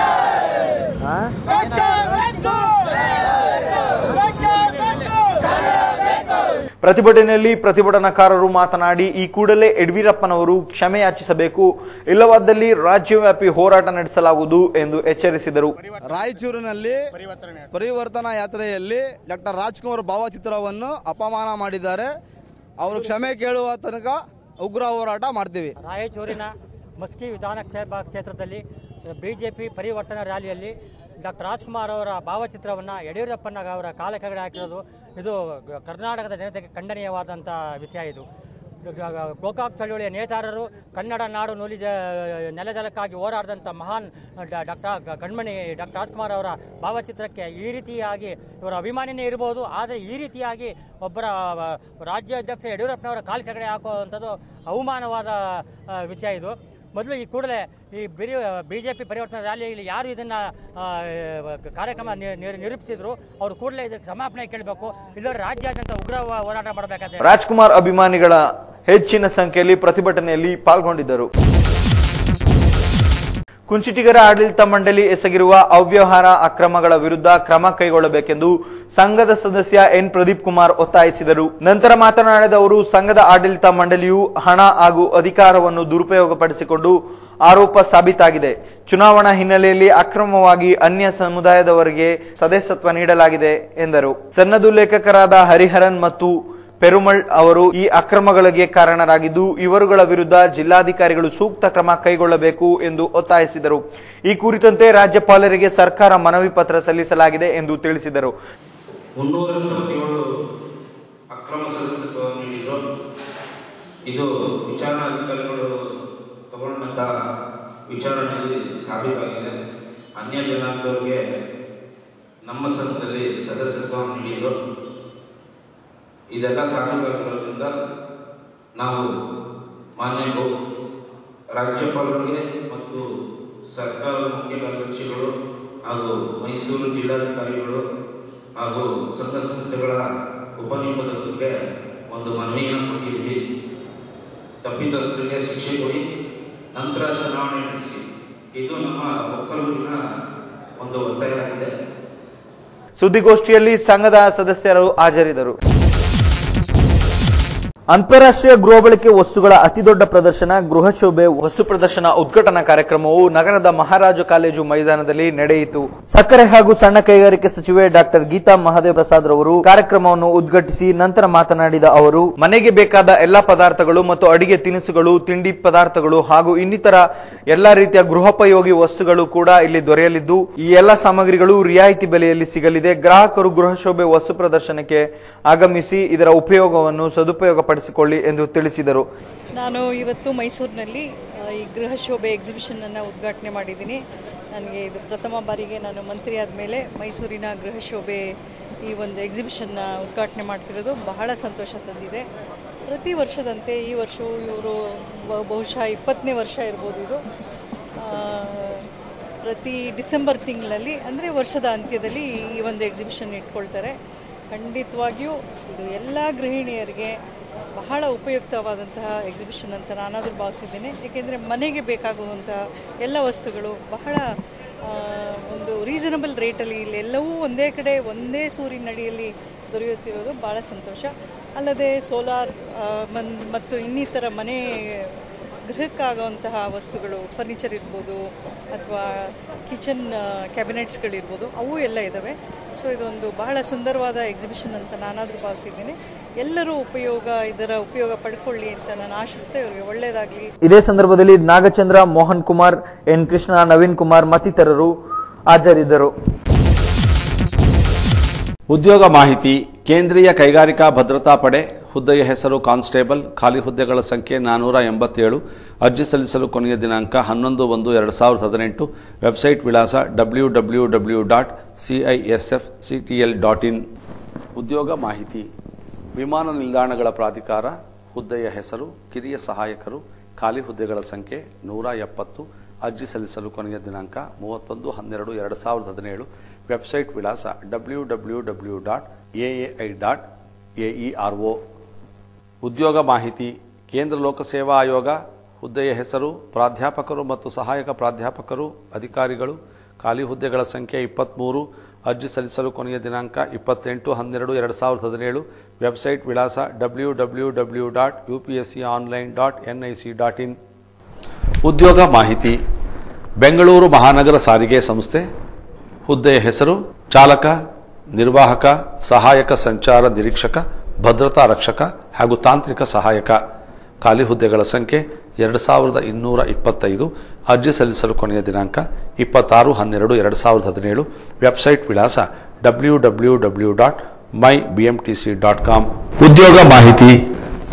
ಪ್ರತಿಭಟನೆಯಲ್ಲಿ ಪ್ರತಿಭಟನಾಕಾರರು ಮಾತನಾಡಿ ಈ ಕೂಡಲೇ ಯಡಿಯೂರಪ್ಪನವರು ಕ್ಷಮೆ ಯಾಚಿಸಬೇಕು ಇಲ್ಲವಾದಲ್ಲಿ ರಾಜ್ಯವ್ಯಾಪಿ ಹೋರಾಟ ನಡೆಸಲಾಗುವುದು ಎಂದು ಎಚ್ಚರಿಸಿದರು ರಾಯಚೂರಿನಲ್ಲಿ ಪರಿವರ್ತನಾ ಯಾತ್ರೆಯಲ್ಲಿ ಡಾಕ್ಟರ್ ರಾಜ್ಕುಮಾರ್ ಭಾವಚಿತ್ರವನ್ನು ಅಪಮಾನ ಮಾಡಿದ್ದಾರೆ ಅವರು ಕ್ಷಮೆ ಕೇಳುವ ತನಕ ಉಗ್ರ ಹೋರಾಟ ಮಾಡ್ತೀವಿ ರಾಯಚೂರಿನ ಮಸ್ಕಿ ವಿಧಾನಸಭಾ ಕ್ಷೇತ್ರದಲ್ಲಿ ಬಿಜೆಪಿ ಪರಿವರ್ತನಾ ರ್ಯಾಲಿಯಲ್ಲಿ ಡಾಕ್ಟರ್ ರಾಜ್ಕುಮಾರ್ ಅವರ ಭಾವಚಿತ್ರವನ್ನು ಯಡಿಯೂರಪ್ಪನ ಅವರ ಕಾಲ ಕೆಳಗಡೆ ಹಾಕಿರೋದು ಇದು ಕರ್ನಾಟಕದ ಜನತೆಗೆ ಖಂಡನೀಯವಾದಂಥ ವಿಷಯ ಇದು ಗೋಕಾಕ್ ಚಳವಳಿಯ ನೇತಾರರು ಕನ್ನಡ ನಾಡು ನುಲಿದ ನೆಲಜಲಕ್ಕಾಗಿ ಹೋರಾಡಿದಂಥ ಮಹಾನ್ ಡಾಕ್ಟರ್ ಕಣ್ಮಣಿ ಡಾಕ್ಟರ್ ರಾಜ್ಕುಮಾರ್ ಅವರ ಭಾವಚಿತ್ರಕ್ಕೆ ಈ ರೀತಿಯಾಗಿ ಇವರ ಅಭಿಮಾನಿನೇ ಇರ್ಬೋದು ಆದರೆ ಈ ರೀತಿಯಾಗಿ ಒಬ್ಬರ ಆ, ರಾಜ್ಯಾಧ್ಯಕ್ಷ ಯಡಿಯೂರಪ್ಪನವರ ಕಾಲು ಕೆಳಗಡೆ ಹಾಕುವಂಥದ್ದು ಅವಮಾನವಾದ ಆ, ವಿಷಯ ಇದು ಮೊದಲು ಈ ಕೂಡಲೇ ಈ ಬಿರಿ ಬಿ ಜೆ ಪಿ ಪರಿವರ್ತನಾ ರ್ಯಾಲಿಯಲ್ಲಿ ಯಾರು ಇದನ್ನು ಕಾರ್ಯಕ್ರಮ ನಿ- ನಿ- ನಿರೂಪಿಸಿದ್ರು ಅವರು ಕೂಡಲೇ ಇದಕ್ಕೆ ಕ್ಷಮಾಪಣೆ ಕೇಳಬೇಕು ಇಲ್ಲದ್ರೆ ರಾಜ್ಯಾದ್ಯಂತ ಉಗ್ರ ಹೋರಾಟ ಮಾಡಬೇಕಾದ್ರೆ ರಾಜ್ಕುಮಾರ್ ಅಭಿಮಾನಿಗಳ ಹೆಚ್ಚಿನ ಸಂಖ್ಯೆಯಲ್ಲಿ ಪ್ರತಿಭಟನೆಯಲ್ಲಿ ಪಾಲ್ಗೊಂಡಿದ್ದರು ಕುಂಚಿಟಿಗರ ಆಡಳಿತ ಮಂಡಳಿ ಎಸಗಿರುವ ಅವ್ಯವಹಾರ ಅಕ್ರಮಗಳ ವಿರುದ್ಧ ಕ್ರಮ ಕೈಗೊಳ್ಳಬೇಕೆಂದು ಸಂಘದ ಸದಸ್ಯ ಎನ್ ಪ್ರದೀಪ್ ಕುಮಾರ್ ಒತ್ತಾಯಿಸಿದರು ನಂತರ ಮಾತನಾಡಿದ ಅವರು ಸಂಘದ ಆಡಳಿತ ಮಂಡಳಿಯು ಹಣ ಹಾಗೂ ಅಧಿಕಾರವನ್ನು ದುರುಪಯೋಗಪಡಿಸಿಕೊಂಡು ಆರೋಪ ಸಾಬೀತಾಗಿದೆ ಚುನಾವಣಾ ಹಿನ್ನೆಲೆಯಲ್ಲಿ ಅಕ್ರಮವಾಗಿ ಅನ್ಯ ಸಮುದಾಯದವರಿಗೆ ಸದಸ್ಯತ್ವ ನೀಡಲಾಗಿದೆ ಎಂದರು ಸನ್ನದು ಲೇಖಕರಾದ ಹರಿಹರನ್ ಮತ್ತು ಪೆರುಮಳ್ ಅವರು ಈ ಅಕ್ರಮಗಳಿಗೆ ಕಾರಣರಾಗಿದ್ದು ಇವರುಗಳ ವಿರುದ್ಧ ಜಿಲ್ಲಾಧಿಕಾರಿಗಳು ಸೂಕ್ತ ಕ್ರಮ ಕೈಗೊಳ್ಳಬೇಕು ಎಂದು ಒತ್ತಾಯಿಸಿದರು ಈ ಕುರಿತಂತೆ ರಾಜ್ಯಪಾಲರಿಗೆ ಸರ್ಕಾರ ಮನವಿ ಪತ್ರ ಸಲ್ಲಿಸಲಾಗಿದೆ ಎಂದು ತಿಳಿಸಿದರು ಮುನ್ನೂರ ಎಪ್ಪತ್ತೇಳು ಅಕ್ರಮ ಸದಸ್ಯತ್ವ ನೀಡಿದ್ರು ಇದು ವಿಚಾರಣಾಧಿಕಾರಿಗಳು ತಗೊಂಡಂತ ವಿಚಾರಣೆಯಲ್ಲಿ ಸಾಬೀತಾಗಿದೆ ಅನ್ಯ ಜನಾಂಗದವರಿಗೆ ನಮ್ಮ ಸಂಘದಲ್ಲಿ ಸದಸ್ಯತ್ವ ನೀಡಿದ್ರು ಇದೆಲ್ಲ ಸಾಬೀತಾಗಿರೋದ್ರಿಂದ ನಾವು ಮಾನ್ಯ ಗೌ- ರಾಜ್ಯಪಾಲರಿಗೆ ಮತ್ತು ಸರ್ಕಾರದ ಮುಖ್ಯ ಕಾರ್ಯದರ್ಶಿಗಳು ಹಾಗೂ ಮೈಸೂರು ಜಿಲ್ಲಾಧಿಕಾರಿಗಳು ಹಾಗೂ ಸಂಘ ಸಂಸ್ಥೆಗಳ ಉಪನಿಬಂಧಕರಿಗೆ ಒಂದು ಮನವಿಯನ್ನು ಕೊಟ್ಟಿದ್ವಿ ತಪ್ಪಿತಸ್ಥರಿಗೆ ಶಿಕ್ಷೆ ಕೊಡಿ ನಂತರ ಚುನಾವಣೆ ನಡೆಸಿ ಇದು ನಮ್ಮ ಒಕ್ಕಲೂರಿನ ಒಂದು ಒತ್ತಾಯ ಆಗಿದೆ ಸುದ್ದಿಗೋಷ್ಠಿಯಲ್ಲಿ ಸಂಘದ ಸದಸ್ಯರು ಹಾಜರಿದ್ದರು ಅಂತಾರಾಷ್ಟ್ರೀಯ ಗೃಹ ಬಳಕೆ ವಸ್ತುಗಳ ಅತಿದೊಡ್ಡ ಪ್ರದರ್ಶನ ಗೃಹ ಶೋಭೆ ವಸ್ತು ಪ್ರದರ್ಶನ ಉದ್ಘಾಟನಾ ಕಾರ್ಯಕ್ರಮವು ನಗರದ ಮಹಾರಾಜ ಕಾಲೇಜು ಮೈದಾನದಲ್ಲಿ ನಡೆಯಿತು ಸಕ್ಕರೆ ಹಾಗೂ ಸಣ್ಣ ಕೈಗಾರಿಕೆ ಸಚಿವೆ ಡಾಕ್ಟರ್ ಗೀತಾ ಮಹಾದೇವ್ ಪ್ರಸಾದ್ ರವರು ಕಾರ್ಯಕ್ರಮವನ್ನು ಉದ್ಘಾಟಿಸಿ ನಂತರ ಮಾತನಾಡಿದ ಅವರು ಮನೆಗೆ ಬೇಕಾದ ಎಲ್ಲಾ ಪದಾರ್ಥಗಳು ಮತ್ತು ಅಡಿಗೆ ತಿನಿಸುಗಳು ತಿಂಡಿ ಪದಾರ್ಥಗಳು ಹಾಗೂ ಇನ್ನಿತರ ಎಲ್ಲಾ ರೀತಿಯ ಗೃಹೋಪಯೋಗಿ ವಸ್ತುಗಳು ಕೂಡ ಇಲ್ಲಿ ದೊರೆಯಲಿದ್ದು ಈ ಎಲ್ಲಾ ಸಾಮಗ್ರಿಗಳು ರಿಯಾಯಿತಿ ಬೆಲೆಯಲ್ಲಿ ಸಿಗಲಿದೆ ಗ್ರಾಹಕರು ಗೃಹ ಶೋಭೆ ವಸ್ತು ಪ್ರದರ್ಶನಕ್ಕೆ ಆಗಮಿಸಿ ಇದರ ಉಪಯೋಗವನ್ನು ಸದುಪಯೋಗಪಡಿಸಿಕೊಳ್ಳಿ ಎಂದು ತಿಳಿಸಿದರು ನಾನು ಇವತ್ತು ಮೈಸೂರಿನಲ್ಲಿ ಆ, ಈ ಗೃಹ ಶೋಭೆ ಎಕ್ಸಿಬಿಷನನ್ನು ಉದ್ಘಾಟನೆ ಮಾಡಿದ್ದೀನಿ ನನಗೆ ಇದು ಪ್ರಥಮ ಬಾರಿಗೆ ನಾನು ಮಂತ್ರಿ ಆದಮೇಲೆ ಮೈಸೂರಿನ ಗೃಹ ಶೋಭೆ ಈ ಒಂದು ಎಕ್ಸಿಬಿಷನ್ನ ಉದ್ಘಾಟನೆ ಮಾಡ್ತಿರೋದು ಬಹಳ ಸಂತೋಷ ತಂದಿದೆ ಪ್ರತಿ ವರ್ಷದಂತೆ ಈ ವರ್ಷವೂ ಇವರು ಬಹುಶಃ ಇಪ್ಪತ್ತನೇ ವರ್ಷ ಇರ್ಬೋದು ಇದು ಆ, ಪ್ರತಿ ಡಿಸೆಂಬರ್ ತಿಂಗಳಲ್ಲಿ ಅಂದರೆ ವರ್ಷದ ಅಂತ್ಯದಲ್ಲಿ ಈ ಒಂದು ಎಕ್ಸಿಬಿಷನ್ ಇಟ್ಕೊಳ್ತಾರೆ ಖಂಡಿತವಾಗಿಯೂ ಇದು ಎಲ್ಲ ಗೃಹಿಣಿಯರಿಗೆ ಬಹಳ ಉಪಯುಕ್ತವಾದಂತಹ ಎಕ್ಸಿಬಿಷನ್ ಅಂತ ನಾನಾದರೂ ಭಾವಿಸಿದ್ದೇನೆ ಏಕೆಂದರೆ ಮನೆಗೆ ಬೇಕಾಗುವಂತಹ ಎಲ್ಲ ವಸ್ತುಗಳು ಬಹಳ ಆ, ಒಂದು ರೀಸನಬಲ್ ರೇಟಲ್ಲಿ ಇಲ್ಲಿ ಎಲ್ಲವೂ ಒಂದೇ ಕಡೆ ಒಂದೇ ಸೂರಿನಡಿಯಲ್ಲಿ ದೊರೆಯುತ್ತಿರೋದು ಭಾಳ ಸಂತೋಷ ಅಲ್ಲದೆ ಸೋಲಾರ್ ಮತ್ತು ಇನ್ನಿತರ ಮನೆ ಗೃಹಕ್ಕಾಗುವಂತಹ ವಸ್ತುಗಳು ಫರ್ನಿಚರ್ ಇರ್ಬೋದು ಅಥವಾ ಕಿಚನ್ ಕ್ಯಾಬಿನೆಟ್ಸ್ಗಳಿರ್ಬೋದು ಅವು ಎಲ್ಲ ಇದ್ದಾವೆ ಸೊ ಇದೊಂದು ಬಹಳ ಸುಂದರವಾದ ಎಕ್ಸಿಬಿಷನ್ ಅಂತ ನಾನಾದರೂ ಭಾವಿಸಿದ್ದೀನಿ ಎಲ್ಲರೂ ಉಪಯೋಗ ಇದರ ಉಪಯೋಗ ಪಡ್ಕೊಳ್ಳಿ ಅಂತ ನಾನು ಆಶಿಸ್ತಾ ಇವರಿಗೆ ಒಳ್ಳೆಯದಾಗಲಿ ಇದೇ ಸಂದರ್ಭದಲ್ಲಿ ನಾಗಚಂದ್ರ ಮೋಹನ್ ಕುಮಾರ್ ಎನ್ ಕೃಷ್ಣ ನವೀನ್ ಕುಮಾರ್ ಮತ್ತಿತರರು ಹಾಜರಿದ್ದರು ಉದ್ಯೋಗ ಮಾಹಿತಿ ಕೇಂದ್ರೀಯ ಕೈಗಾರಿಕಾ ಭದ್ರತಾ ಪಡೆ ಹುದ್ದೆಯ ಹೆಸರು ಕಾನ್ಸ್ಟೇಬಲ್ ಖಾಲಿ ಹುದ್ದೆಗಳ ಸಂಖ್ಯೆ ನಾನೂರ ಎಂಬತ್ತೇಳು ಅರ್ಜಿ ಸಲ್ಲಿಸಲು ಕೊನೆಯ ದಿನಾಂಕ ಹನ್ನೊಂದು ಒಂದು ಎರಡು ಸಾವಿರದ ಹದಿನೆಂಟು ವೆಬ್ಸೈಟ್ ವಿಳಾಸ W W W dot CISF CTL dot in ಉದ್ಯೋಗ ಮಾಹಿತಿ ವಿಮಾನ ನಿಲ್ದಾಣಗಳ ಪ್ರಾಧಿಕಾರ ಹುದ್ದೆಯ ಹೆಸರು ಕಿರಿಯ ಸಹಾಯಕರು ಖಾಲಿ ಹುದ್ದೆಗಳ ಸಂಖ್ಯೆ ನೂರ ಎಪ್ಪತ್ತು ಅರ್ಜಿ ಸಲ್ಲಿಸಲು ಕೊನೆಯ ದಿನಾಂಕ ಮೂವತ್ತೊಂದು ಹನ್ನೆರಡು ಎರಡು ಸಾವಿರದ ಹದಿನೇಳು ವೆಬ್ಸೈಟ್ ವಿಳಾಸ W W W dot AAI dot A E R O ಉದ್ಯೋಗ ಮಾಹಿತಿ ಕೇಂದ್ರ ಲೋಕಸೇವಾ ಆಯೋಗ ಹುದ್ದೆಯ ಹೆಸರು ಪ್ರಾಧ್ಯಾಪಕರು ಮತ್ತು ಸಹಾಯಕ ಪ್ರಾಧ್ಯಾಪಕರು ಅಧಿಕಾರಿಗಳು ಖಾಲಿ ಹುದ್ದೆಗಳ ಸಂಖ್ಯೆ ಇಪ್ಪತ್ಮೂರು ಅರ್ಜಿ ಸಲ್ಲಿಸಲು ಕೊನೆಯ ದಿನಾಂಕ ಇಪ್ಪತ್ತೆಂಟು ಹನ್ನೆರಡು ಎರಡು ಸಾವಿರದ ಹದಿನೇಳು ವೆಬ್ಸೈಟ್ ವಿಳಾಸ W W W dot UPSC online dot NIC dot in ಉದ್ಯೋಗ ಮಾಹಿತಿ ಬೆಂಗಳೂರು ಮಹಾನಗರ ಸಾರಿಗೆ ಸಂಸ್ಥೆ ಹುದ್ದೆಯ ಹೆಸರು ಚಾಲಕ ನಿರ್ವಾಹಕ ಸಹಾಯಕ ಸಂಚಾರ ನಿರೀಕ್ಷಕ ಭದ್ರತಾ ರಕ್ಷಕ ಹಾಗೂ ತಾಂತ್ರಿಕ ಸಹಾಯಕ ಖಾಲಿ ಹುದ್ದೆಗಳ ಸಂಖ್ಯೆ ಎರಡು ಸಾವಿರದ ಇನ್ನೂರ ಇಪ್ಪತ್ತೈದು ಅರ್ಜಿ ಸಲ್ಲಿಸಲು ಕೊನೆಯ ದಿನಾಂಕ ಇಪ್ಪತ್ತಾರು ಹನ್ನೆರಡು ಎರಡು ಸಾವಿರದ ಹದಿನೇಳು ವೆಬ್ಸೈಟ್ ವಿಳಾಸ W W W dot my BMTC dot com ಉದ್ಯೋಗ ಮಾಹಿತಿ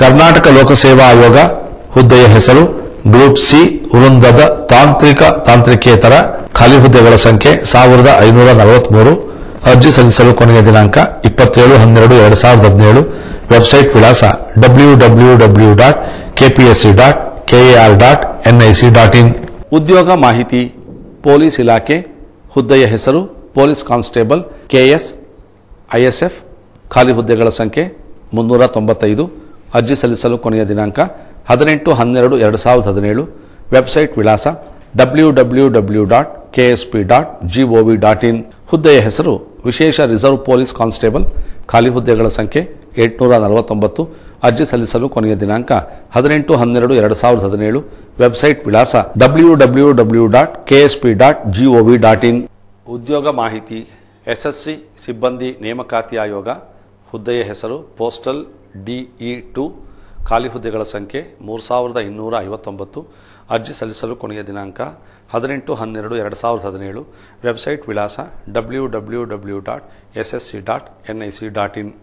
ಕರ್ನಾಟಕ ಲೋಕಸೇವಾ ಆಯೋಗ ಹುದ್ದೆಯ ಹೆಸರು ಗ್ರೂಪ್ ಸಿ ವೃಂದದ ತಾಂತ್ರಿಕ ತಾಂತ್ರಿಕೇತರ ಖಾಲಿ ಹುದ್ದೆಗಳ ಸಂಖ್ಯೆ ಸಾವಿರದ ಐನೂರ ನಲವತ್ಮೂರು ಅರ್ಜಿ ಸಲ್ಲಿಸಲು ಕೊನೆಯ ದಿನಾಂಕ ಇಪ್ಪತ್ತೇಳು ಹನ್ನೆರಡು ಎರಡು ಸಾವಿರದ ಹದಿನೇಳು ವೆಬ್ಸೈಟ್ ವಿಳಾಸ W W W dot KPSC dot KAR dot NIC dot in ಉದ್ಯೋಗ ಮಾಹಿತಿ ಪೊಲೀಸ್ ಇಲಾಖೆ ಹುದ್ದೆಯ ಹೆಸರು ಪೊಲೀಸ್ ಕಾನ್ಸ್ಟೇಬಲ್ ಕೆಎಸ್ ಐಎಸ್ಎಫ್ ಖಾಲಿ ಹುದ್ದೆಗಳ ಸಂಖ್ಯೆ ಮುನ್ನೂರ ತೊಂಬತ್ತೈದು ಅರ್ಜಿ ಸಲ್ಲಿಸಲು ಕೊನೆಯ ದಿನಾಂಕ ಹದಿನೆಂಟು ಹನ್ನೆರಡು ಎರಡು ಸಾವಿರದ ಹದಿನೇಳು ವೆಬ್ಸೈಟ್ ವಿಳಾಸ W W W dot KSP dot G O V dot in ಹುದ್ದೆಯ ಹೆಸರು ವಿಶೇಷ ರಿಸರ್ವ್ ಪೊಲೀಸ್ ಕಾನ್ಸ್ಟೇಬಲ್ ಖಾಲಿ ಹುದ್ದೆಗಳ ಸಂಖ್ಯೆ ಎಂಟುನೂರ ನಲವತ್ತೊಂಬತ್ತು ಅರ್ಜಿ ಸಲ್ಲಿಸಲು ಕೊನೆಯ ದಿನಾಂಕ ಹದಿನೆಂಟು ಹನ್ನೆರಡು ಎರಡು ಸಾವಿರದ ಹದಿನೇಳು ವೆಬ್ಸೈಟ್ ವಿಳಾಸ W W W dot KSP dot G O V dot in ಉದ್ಯೋಗ ಮಾಹಿತಿ ಎಸ್ಎಸ್ಸಿ ಸಿಬ್ಬಂದಿ ನೇಮಕಾತಿ ಆಯೋಗ ಹುದ್ದೆಯ ಹೆಸರು ಪೋಸ್ಟಲ್ ಡಿಇ ಟು ಖಾಲಿ ಹುದ್ದೆಗಳ ಸಂಖ್ಯೆ ಮೂರು ಸಾವಿರದ ಇನ್ನೂರ ಐವತ್ತೊಂಬತ್ತು ಅರ್ಜಿ ಸಲ್ಲಿಸಲು ಕೊನೆಯ ದಿನಾಂಕ ಹದಿನೆಂಟು ಹನ್ನೆರಡು ಎರಡು ಸಾವಿರದ ಹದಿನೇಳು ವೆಬ್ಸೈಟ್ ವಿಳಾಸ W W W dot S S C dot NIC dot in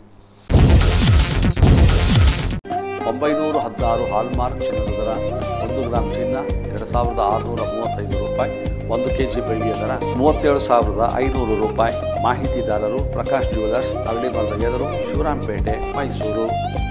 ಒಂಬೈನೂರ ಹದಿನಾರು ಹಾಲ್ಮಾರ್ಕ್ ಚಿನ್ನದ ದರ ಒಂದು ಗ್ರಾಂ ಚಿನ್ನ ಎರಡು ಸಾವಿರದ ಆರುನೂರ ಮೂವತ್ತೈದು ರೂಪಾಯಿ ಒಂದು ಕೆಜಿ ಬೆಳ್ಳಿಯ ದರ ಮೂವತ್ತೇಳು ಸಾವಿರದ ಐನೂರು ರೂಪಾಯಿ ಮಾಹಿತಿದಾರರು ಪ್ರಕಾಶ್ ಜ್ಯುವೆಲರ್ಸ್ ಅರಳಿಮರದ ಎದುರು ಶಿವರಾಂಪೇಟೆ ಮೈಸೂರು